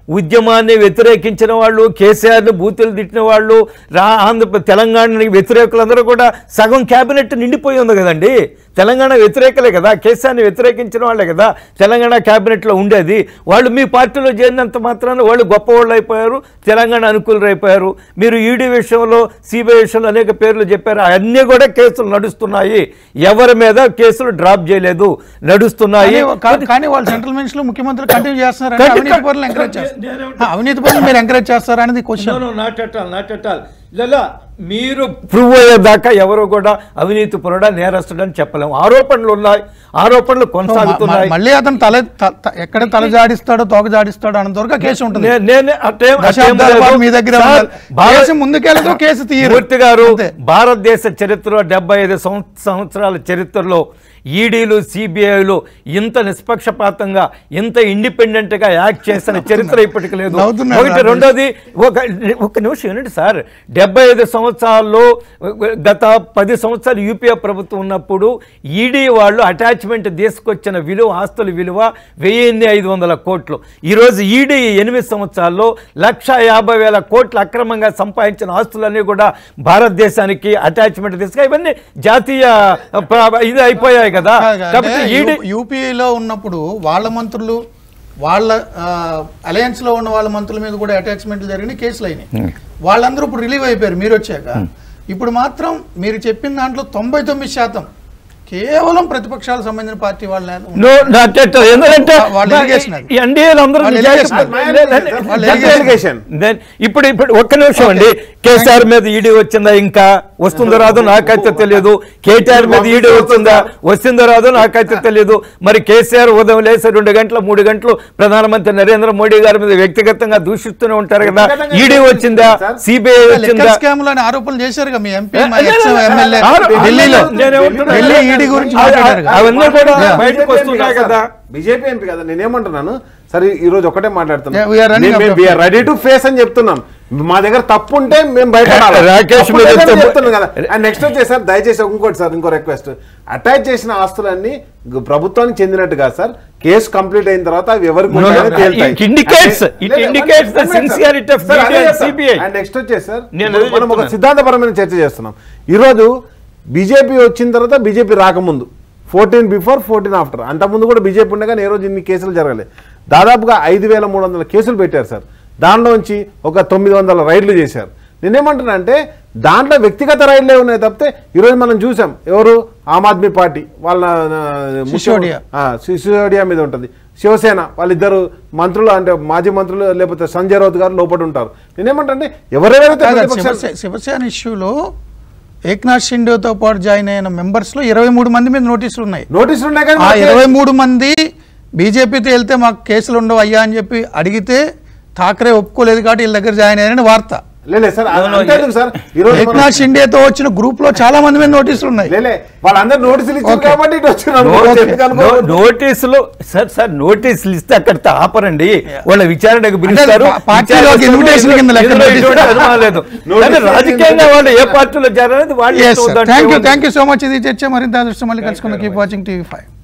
ఉద్యమాన్ని వ్యతిరేకించిన వాళ్ళు కేసీఆర్ని బూతులు తిట్టిన వాళ్ళు రా ఆంధ్ర తెలంగాణ వ్యతిరేకులందరూ కూడా సగం క్యాబినెట్ నిండిపోయి ఉంది కదండి తెలంగాణ వ్యతిరేకలే కదా కేసీఆర్ని వ్యతిరేకించిన వాళ్ళే కదా తెలంగాణ క్యాబినెట్లో ఉండేది వాళ్ళు మీ పార్టీలో చేరినంత మాత్రాన వాళ్ళు గొప్పవాళ్ళు అయిపోయారు తెలంగాణ అనుకూలులు అయిపోయారు మీరు ఈడీ విషయంలో సిబిఐ విషయంలో అనేక పేర్లు చెప్పారు అన్నీ కూడా కేసులు నడుస్తున్నాయి ఎవరి మీద కేసులు డ్రాప్ చేయలేదు నడుస్తున్నాయి కానీ- కా- కానీ వాళ్ళు సెంట్రల్ మినిస్టర్ ముఖ్యమంత్రులు కంటిన్యూ చేస్తున్నారు కంటి- అవినీతి పనులు ఎంకరేజ్ చేస్తారు ఆ, అవినీతి పనులు మీరు ఎంకరేజ్ చేస్తారా అనేది question not at all not at all ఇలా మీరు ప్రూవ్ అయ్యేదాకా ఎవరు కూడా అవినీతి పరుడా నేరస్తుడని చెప్పలేము ఆరోపణలు ఉన్నాయి ఆరోపణలు కొనసాగుతున్నాయి మళ్ళీ అతను తల త- త- ఎక్కడ తల జాడిస్తాడో తోక జాడిస్తాడో అన్నంత వరకు ఆ కేసు ఉంటుంది నే- నేనే అటేం అటేం దశాబ్దాల లేదు. పాటు మీ దగ్గర సార్, ఉండాలి. భారత్- కేసు ముందుకెళ్ళదు, కేసు తీయరు. మూర్తి గారు అంతే. భారతదేశ చరిత్రలో డెబ్బై ఐదు సం- సంవత్సరాల చరిత్రలో ఈడీలు సిబిఐలు ఇంత నిష్పక్షపాతంగా ఇంత ఇండిపెండెంట్ గా యాక్ట్ చేసిన చరిత్ర ఇప్పటికి లేదు నవ్వుతున్నారు ఒకటి రాజేష్. రెండోది ఒక ఒక నిమిషం వినండి సార్ డెబ్బై ఐదు సంవత్సరాల్లో గత పది సంవత్సరాలు యూపీఏ ప్రభుత్వం ఉన్నప్పుడు ఈడీ వాళ్ళు అటాచ్మెంట్ తీసుకొచ్చిన విలువ ఆస్తుల విలువ వెయ్యిన్ని ఐదు వందల కోట్లు ఈరోజు ఈడీ ఎనిమిది సంవత్సరాల్లో లక్ష యాభై వేల కోట్లు అక్రమంగా సంపాదించిన ఆస్తులన్నీ కూడా భారతదేశానికి అటాచ్మెంట్ తీసుకు ఇవన్నీ జాతీయ ప్ర- ఇది అయిపోయాయి కదా కాబట్టి ఈడీ యూపీలో ఉన్నప్పుడు వాళ్ళ మంత్రులు వాళ్ళ అలయన్స్ లో ఉన్న వాళ్ళ మంత్రుల మీద కూడా అటాచ్మెంట్లు జరిగినాయి కేసులు అయినాయి వాళ్ళందరూ ఇప్పుడు రిలీవ్ అయిపోయారు మీరు వచ్చాక ఇప్పుడు మాత్రం మీరు చెప్పిన దాంట్లో తొంభై తొమ్మిది శాతం కేవలం ప్రతిపక్షాలకు సంబంధించిన పార్టీ వాళ్ళ నో నాట్ ఎట్ ఆల్. ఎందుకంటే వాళ్ళ allegation అది. ఎన్డీఏలు అందరూ వాళ్ళ నిజాయితీ- allegation. లే- లే- లే- వాళ్ళ just allegation. Then ఇప్పుడు ఇప్పుడు ఒక్క నిమిషం అండి కేసీఆర్ మీద ఈడీ వచ్చిందా ఇంకా వస్తుందో రాదో నాకైతే తెలియదు కేటీఆర్ మీద ఈడీ వచ్చిందా వస్తుందో రాదో నాకైతే తెలియదు మరి కేసీఆర్ ఉదయం లేసి రెండు గంటల మూడు గంటలు ప్రధానమంత్రి నరేంద్ర మోడీ గారి మీద వ్యక్తిగతంగా దూషిస్తూనే ఉంటారు కదా వ్యక్తిగతంగా ఈడీ వచ్చిందా సార్. సిబిఐ వచ్చిందా స్కామ్ లో ఆరోపణలు చేశారు మీ ఎంపీ ఏ, ఏ, ఏ, ఎమ్మెల్యే ఆరో- ఢిల్లీలో నేనేమంటున్నా? ఢిల్లీ ఈడీ గురించి ఆ- ఆ- మాట్లాడారు కదా. అవన్నీ కూడా Yeah. బయటకు వస్తున్నాయి కదా బీజేపీ ఎంపీ కదా నేనేమంటున్నాను సరే ఈ రోజు ఒకటే Yeah, we are running out of time. Ready to face అని చెప్తున్నాం మా దగ్గర తప్పు ఉంటే మేము బయట రాకేష్ మీద చెప్తే- చెప్తున్నాం కదా అండ్ నెక్స్ట్ వచ్చేసి సార్ దయచేసి ఇంకోటి సార్ ఇంకో రిక్వెస్ట్ అటాచ్ చేసిన ఆస్తులన్నీ గ- ప్రభుత్వానికి చెందినట్టు కాదు సార్ కేసు కంప్లీట్ అయిన తర్వాత అవి ఎవరికి No, no, ఉంటాయో no. తేలుతాయి. It indicates- అంటే- it లేదు, indicates the one minute, sir. sincerity of Sir, అదే CBI. చెప్తాను. అండ్ నెక్స్ట్ వచ్చేసి సార్ నేను ఇప్పుడు అదే మనం ఒక చెప్తున్నాను. సిద్ధాంతపరమైన చర్చ చేస్తున్నాం ఈరోజు బీజేపీ వచ్చిన తర్వాత బీజేపీ రాకముందు ఫోర్టీన్ బిఫోర్ ఫోర్టీన్ ఆఫ్టర్ అంతకుముందు కూడా బీజేపీ ఉండగా ఏ రోజు ఇన్ని కేసులు జరగలేదు దాదాపుగా ఐదు వేల మూడు వందల కేసులు పెట్టారు సార్ దానిలోంచి ఒక తొమ్మిది వందల రైడ్లు చేశారు నేనేమంటున్నా అంటే దాంట్లో వ్యక్తిగత రైడ్లే ఉన్నాయి తప్పితే ఈరోజు మనం చూసాం ఎవరు ఆమ్ ఆద్మీ పార్టీ వాళ్ళ ఆ, ముఖ్య- సిసోడియా. ఆ, సిసోడియా మీద ఉంటుంది శివసేన వాళ్ళిద్దరు మంత్రులు అంటే మాజీ మంత్రులు లేకపోతే సంజయ్ రౌత్ గారు లోపల ఉంటారు నేనేమంటే ఎవరెవరైతే కాదు, ప్రతిపక్షాలు- శివసే- శివసేన ఇష్యూలో ఏక్నాథ్ షిండేతో పాటు జాయిన్ అయిన మెంబర్స్ లో ఇరవై మూడు మంది మీద నోటీసులు ఉన్నాయి నోటీసులు ఉన్నాయి కానీ ఆ మాకు- ఇరవై మూడు మంది బీజేపీతో వెళ్తే మాకు కేసులు ఉండవు అయ్యా అని చెప్పి అడిగితే ఠాకరే ఒప్పుకోలేదు కాబట్టి వీళ్ళ దగ్గర జాయిన్ అయ్యారని వార్త లేలే సార్ అది అంతేందుకు సార్ ఈరోజు మనం- ఏక్నాథ్ షిండేతో వచ్చిన గ్రూప్ లో చాలా మంది మీద నోటీసులు ఉన్నాయి లేలే వాళ్ళందరూ నోటీసులు ఇచ్చారు Okay. కాబట్టి ఇటు వచ్చినారు నో- ఎందుకు అనుకో- నో- నోటీసులు సార్ సార్ నోటీసులు ఇస్తే అక్కడ ఆపరండి వాళ్ళ విచారణకు పిలుస్తారు పా- పార్టీలోకి విచారిస్తారు. invitation కింద లెక్క ఇందులో నోటీసులు. ఎటువంటి అనుమానం లేదు నోటీసులు కానీ రాజకీయంగా వాళ్ళు ఏ పార్టీలో చేరాలనేది వాళ్ళు thank you thank you so much ఇది చర్చ మరింత అదృష్టం మళ్ళీ కలుసుకుందాం కీప్ వాచింగ్ టీవీ ఫైవ్